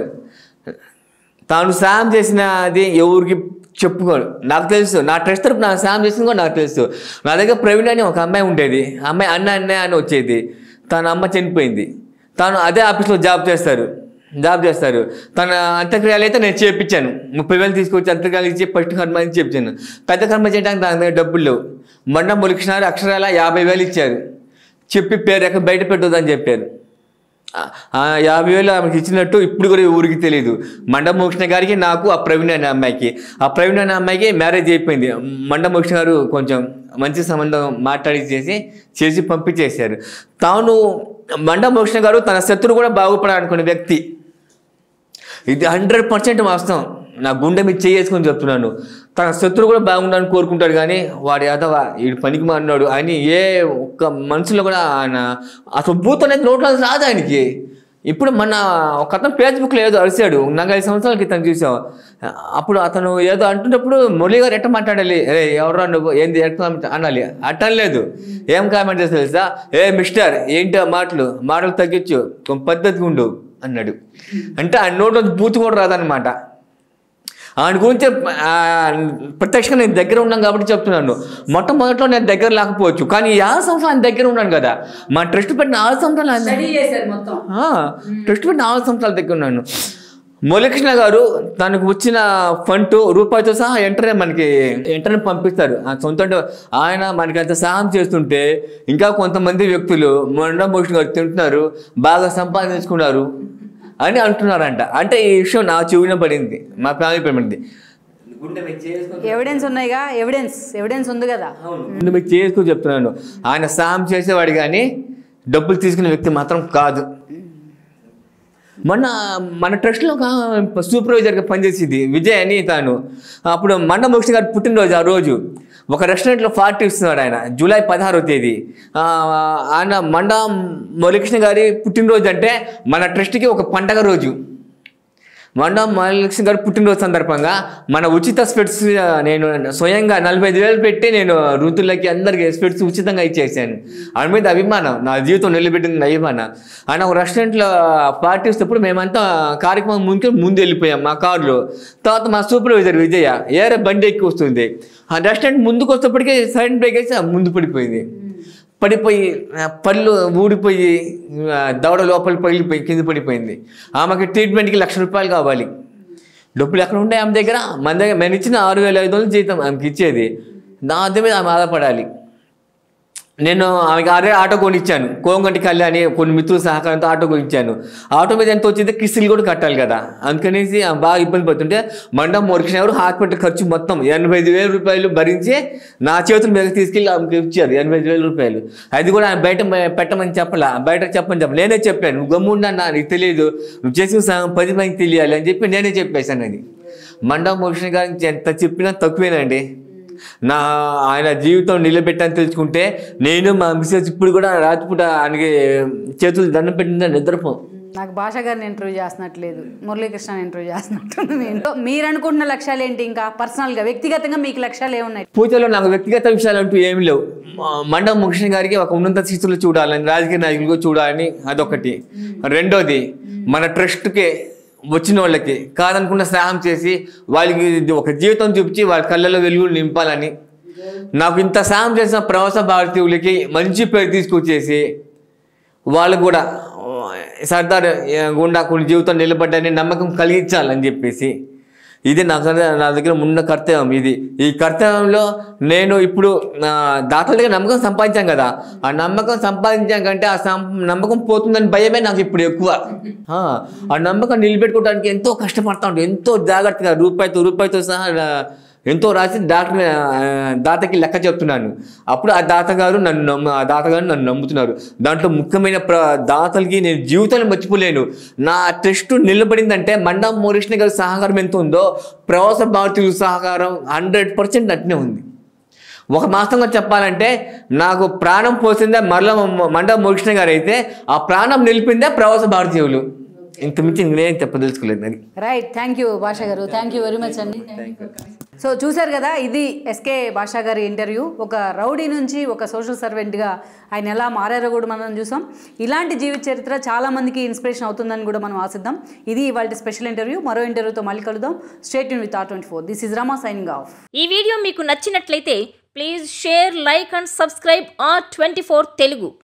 తాను సాయం చేసినది ఎవరికి చెప్పుకోడు నాకు తెలుసు నా ట్రస్ట్ తరపు నాకు సాయం చేసింది కూడా నాకు తెలుసు నా దగ్గర ప్రవీణ్ అని ఒక అమ్మాయి ఉండేది ఆ అమ్మాయి అన్న అన్నయ్య అని వచ్చేది తన అమ్మ చనిపోయింది తాను అదే ఆఫీస్లో జాబ్ చేస్తారు జాబ్ చేస్తారు తన అంత్యక్రియలు అయితే నేను చేయించాను ముప్పై వేలు తీసుకొచ్చి అంత్యక్రియలు ఇచ్చి ఫస్ట్ కర్మ అని చెప్తాను పెద్ద కర్మ చేయడానికి దాని దగ్గర డబ్బులు లేవు మండ ములికినారు అక్షరాల యాభై వేలు ఇచ్చారు చెప్పి పేరు ఎక్కడ బయట పెట్టొద్దని చెప్పారు ఆ- ఆ యాభై వేలు ఆమెకి ఇచ్చినట్టు ఇప్పుడు కూడా ఊరికి తెలియదు మండమోక్షణ గారికి నాకు ఆ ప్రవీణ్ అనే అమ్మాయికి ఆ ప్రవీణ్ అనే అమ్మాయికి మ్యారేజ్ అయిపోయింది మండమోక్షణ గారు కొంచెం మంచి సంబంధం మాట్లాడి చేసి చేసి పంపించేశారు తాను మండమోక్షణ గారు తన శత్రువు కూడా బాగుపడాలనుకునే వ్యక్తి ఇది హండ్రెడ్ పర్సెంట్ వాస్తవం నా గుండె మీద చేసుకొని చెప్తున్నాను తన శత్రువు కూడా బాగుండాలని కోరుకుంటాడు కానీ వాడి అదవ వీడు పనికి మారినాడు అని ఏ ఒక్క మనసులో కూడా ఆయన అసలు బూత్ అనేది నోట్లో రాదు ఆయనకి ఇప్పుడు మన ఒక అతను ఫేస్బుక్లో ఏదో అరిశాడు నాకు ఐదు సంవత్సరాల క్రితం చూసాం అప్పుడు అతను ఏదో అంటున్నప్పుడు మురళి గారు ఎట్ట మాట్లాడాలి ఏ ఎవరు నువ్వు ఏంది ఎట్లా అనాలి అట్టనలేదు ఏం కామెంట్ చేస్తా తెలుసా ఏ మిస్టర్ ఏంటి ఆ మాటలు మాటలు తగ్గించు కొంచెం పద్ధతిగా ఉండు అన్నాడు అంటే ఆయన నోట్లో బూతు కూడా రాదనమాట ఆయన గురించి ఆ, ప్రత్యక్షంగా నేను దగ్గర ఉన్నాను కాబట్టి చెప్తున్నాను మొట్టమొదట్లో నేను దగ్గర లేకపోవచ్చు కానీ ఈ ఆరు సంవత్సరాలు ఆయన దగ్గర ఉన్నాను కదా మా ట్రస్ట్ పెట్టిన ఆరు సంవత్సరాలు ఆయన స్టడీ చేశారు మొత్తం ఆ, ట్రస్ట్ పెట్టిన ఆరు సంవత్సరాల దగ్గర ఉన్నాను మురళీకృష్ణ గారు తనకు వచ్చిన ఫండ్ రూపాయితో సహా వెంటనే మనకి వెంటనే పంపిస్తారు ఆ సొంత ఆయన మనకి అంత సహాయం చేస్తుంటే ఇంకా కొంతమంది వ్యక్తులు మొండమోషన్ గారు తింటున్నారు బాగా సంపాదించుకున్నారు అని అంటున్నారంట అంటే ఈ విషయం నా చెవిన పడింది మా ఫ్యామిలీ పడింది గుండె మీద చేసుకొని ఎవిడెన్స్ ఉన్నాయిగా ఎవిడెన్స్ ఎవిడెన్స్ ఉంది కదా గుండె మీద చేసుకుని చెప్తున్నాను ఆయన సహాయం చేసేవాడు కానీ డబ్బులు తీసుకునే వ్యక్తి మాత్రం కాదు మొన్న మన ట్రస్ట్లో ఒక సూపర్వైజర్గా పనిచేసేది విజయ్ అని తాను అప్పుడు మండ మోక్షి గారి పుట్టినరోజు ఆ రోజు ఒక రెస్టారెంట్లో పార్టీ ఇస్తున్నాడు ఆయన జూలై పదహారవ తేదీ ఆ, ఆయన మండ మురళీకృష్ణ గారి పుట్టినరోజు అంటే మన ట్రస్ట్కి ఒక పండగ రోజు మండ మురళీకృష్ణ గారి పుట్టినరోజు సందర్భంగా మన ఉచిత స్పెట్స్ నేను స్వయంగా నలభై ఐదు వేలు పెట్టి నేను ఋతులకి అందరికి స్పెట్స్ ఉచితంగా ఇచ్చేసాను ఆయన మీద అభిమానం నా జీవితం నిలబెట్టింది అభిమానం ఆయన ఒక రెస్టారెంట్లో పార్టీ ఇస్తేప్పుడు మేమంతా కార్యక్రమం ముందు ముందు వెళ్ళిపోయాం మా కారులో తర్వాత మా సూపర్వైజర్ విజయ ఏరే బండి ఎక్కి వస్తుంది ఆ రెస్టారెంట్ ముందుకు వచ్చేప్పటికే సైడ్ బ్రేక్ వేసి ఆ ముందు పడిపోయింది పడిపోయి ఆ, పళ్ళు ఊడిపోయి ఆ, దవడ లోపల పగిలిపోయి కింద పడిపోయింది ఆమెకి ట్రీట్మెంట్కి లక్ష రూపాయలు కావాలి డబ్బులు ఎక్కడ ఉంటాయి ఆమె దగ్గర మన దగ్గర మేము ఇచ్చిన ఆరు వేల ఐదు వందలు జీతం ఆమెకి ఇచ్చేది నా అద్దె మీద ఆమె ఆధారపడాలి నేను ఆమెకి ఆరే ఆటో కొనిచ్చాను కోంగంటి కళ్యాణి కొన్ని మిత్రుల సహకారంతో ఆటో కొనిచ్చాను ఆటో మీద ఎంత వచ్చిందో కిస్తులు కూడా కట్టాలి కదా అందుకనేసి ఆమె బాగా ఇబ్బంది పడుతుంటే మండం మొరికిన ఎవరు హాస్పిటల్ ఖర్చు మొత్తం ఎనభై ఐదు వేల రూపాయలు భరించి నా చేతుల మీద తీసుకెళ్ళి ఆమెకి ఇచ్చారు ఎనభై ఐదు వేల రూపాయలు అది కూడా ఆమె బయట మ- పెట్టమని చెప్పలా బయట చెప్పని చెప్ప నేనే చెప్పాను నువ్వు గమ్ముండన్నా నీకు తెలియదు నువ్వు చేసిన సహాయం పది మందికి తెలియాలి అని చెప్పి నేనే చెప్పేశాను అది మండం మోషన్ గారికి ఎంత చెప్పినా తక్కువేనండి నా ఆయన జీవితం నిలబెట్టని తెలుసుకుంటే నేను మా మిస్సెస్ ఇప్పుడు కూడా రాత్రిపూట ఆయనకి చేతులు దండం పెట్టిందని నిద్రపో నాకు భాష గారిని ఇంటర్వ్యూ చేస్తున్నట్లేదు మురళీకృష్ణ ఇంటర్వ్యూ చేస్తున్నట్టుంది మీరు మీరు అనుకుంటున్న లక్ష్యాలు ఏంటి ఇంకా పర్సనల్గా వ్యక్తిగతంగా మీకు లక్ష్యాలు ఏమున్నాయి పూజలో నాకు వ్యక్తిగత విషయాలు అంటూ ఏమి లేవు మా- మండప ముఖేష్ గారికి ఒక ఉన్నత స్థితిలో చూడాలని రాజకీయ నాయకులుగా చూడాలని అదొకటి రెండోది మన ట్రస్ట్కి వచ్చిన వాళ్ళకి కాదనుకున్న సహాయం చేసి వాళ్ళకి ఇది ఒక జీవితం చూపించి వాళ్ళ కళ్ళలో వెలుగులు నింపాలని నాకు ఇంత సహాయం చేసిన ప్రవాస భారతీయులకి మంచి పేరు తీసుకొచ్చేసి వాళ్ళు కూడా ఆ, సర్దార్ ఆ, గుండా కొన్ని జీవితం నిలబడ్డాని నమ్మకం కలిగించాలని చెప్పేసి ఇది నాకు నా దగ్గర ఉన్న కర్తవ్యం ఇది ఈ కర్తవ్యంలో నేను ఇప్పుడు ఆ, దాతల దగ్గర నమ్మకం సంపాదించాం కదా ఆ నమ్మకం సంపాదించాం కంటే ఆ సం- నమ్మకం పోతుందని భయమే నాకు ఇప్పుడు ఎక్కువ ఆ, ఆ నమ్మకం నిలబెట్టుకోవడానికి ఎంతో కష్టపడతా ఉంటాను ఎంతో జాగ్రత్తగా రూపాయితో రూపాయితో సహా ఆ, ఎంతో రాసి డాక్టర్ ఆ, దాతకి లెక్క చెప్తున్నాను అప్పుడు ఆ దాత గారు నన్ను నమ్ము ఆ దాత గారు నన్ను నమ్ముతున్నారు దాంట్లో ముఖ్యమైన ప్ర దాతలకి నేను జీవితంలో మర్చిపోలేను నా టెస్ట్ నిలబడిందంటే మండం మోరిష్ణ గారి సహకారం ఎంత ఉందో ప్రవాస భారతీయుల సహకారం హండ్రెడ్ పర్సెంట్ అట్నే ఉంది ఒక మాసంగా చెప్పాలంటే నాకు ప్రాణం పోసిందే మరల మండప మోరిష్ణ గారు అయితే ఆ ప్రాణం నిలిపిందే ప్రవాస భారతీయులు ఇంత మించి నేనేం చెప్పదలుచుకోలేదు అది right thank you Basha garu thank you very much అండి సో చూశారు కదా ఇది ఎస్కే భాషా గారి ఇంటర్వ్యూ ఒక రౌడీ నుంచి ఒక సోషల్ సర్వెంట్గా ఆయన ఎలా మారారో కూడా మనం చూసాం ఇలాంటి జీవిత చరిత్ర చాలా మందికి ఇన్స్పిరేషన్ అవుతుందని కూడా మనం ఆశిద్దాం ఇది ఇవాళ స్పెషల్ ఇంటర్వ్యూ మరో ఇంటర్వ్యూతో మళ్ళీ కలుద్దాం state with R twenty four this is Rama signing off ఈ వీడియో మీకు నచ్చినట్లయితే please share like and subscribe R twenty Telugu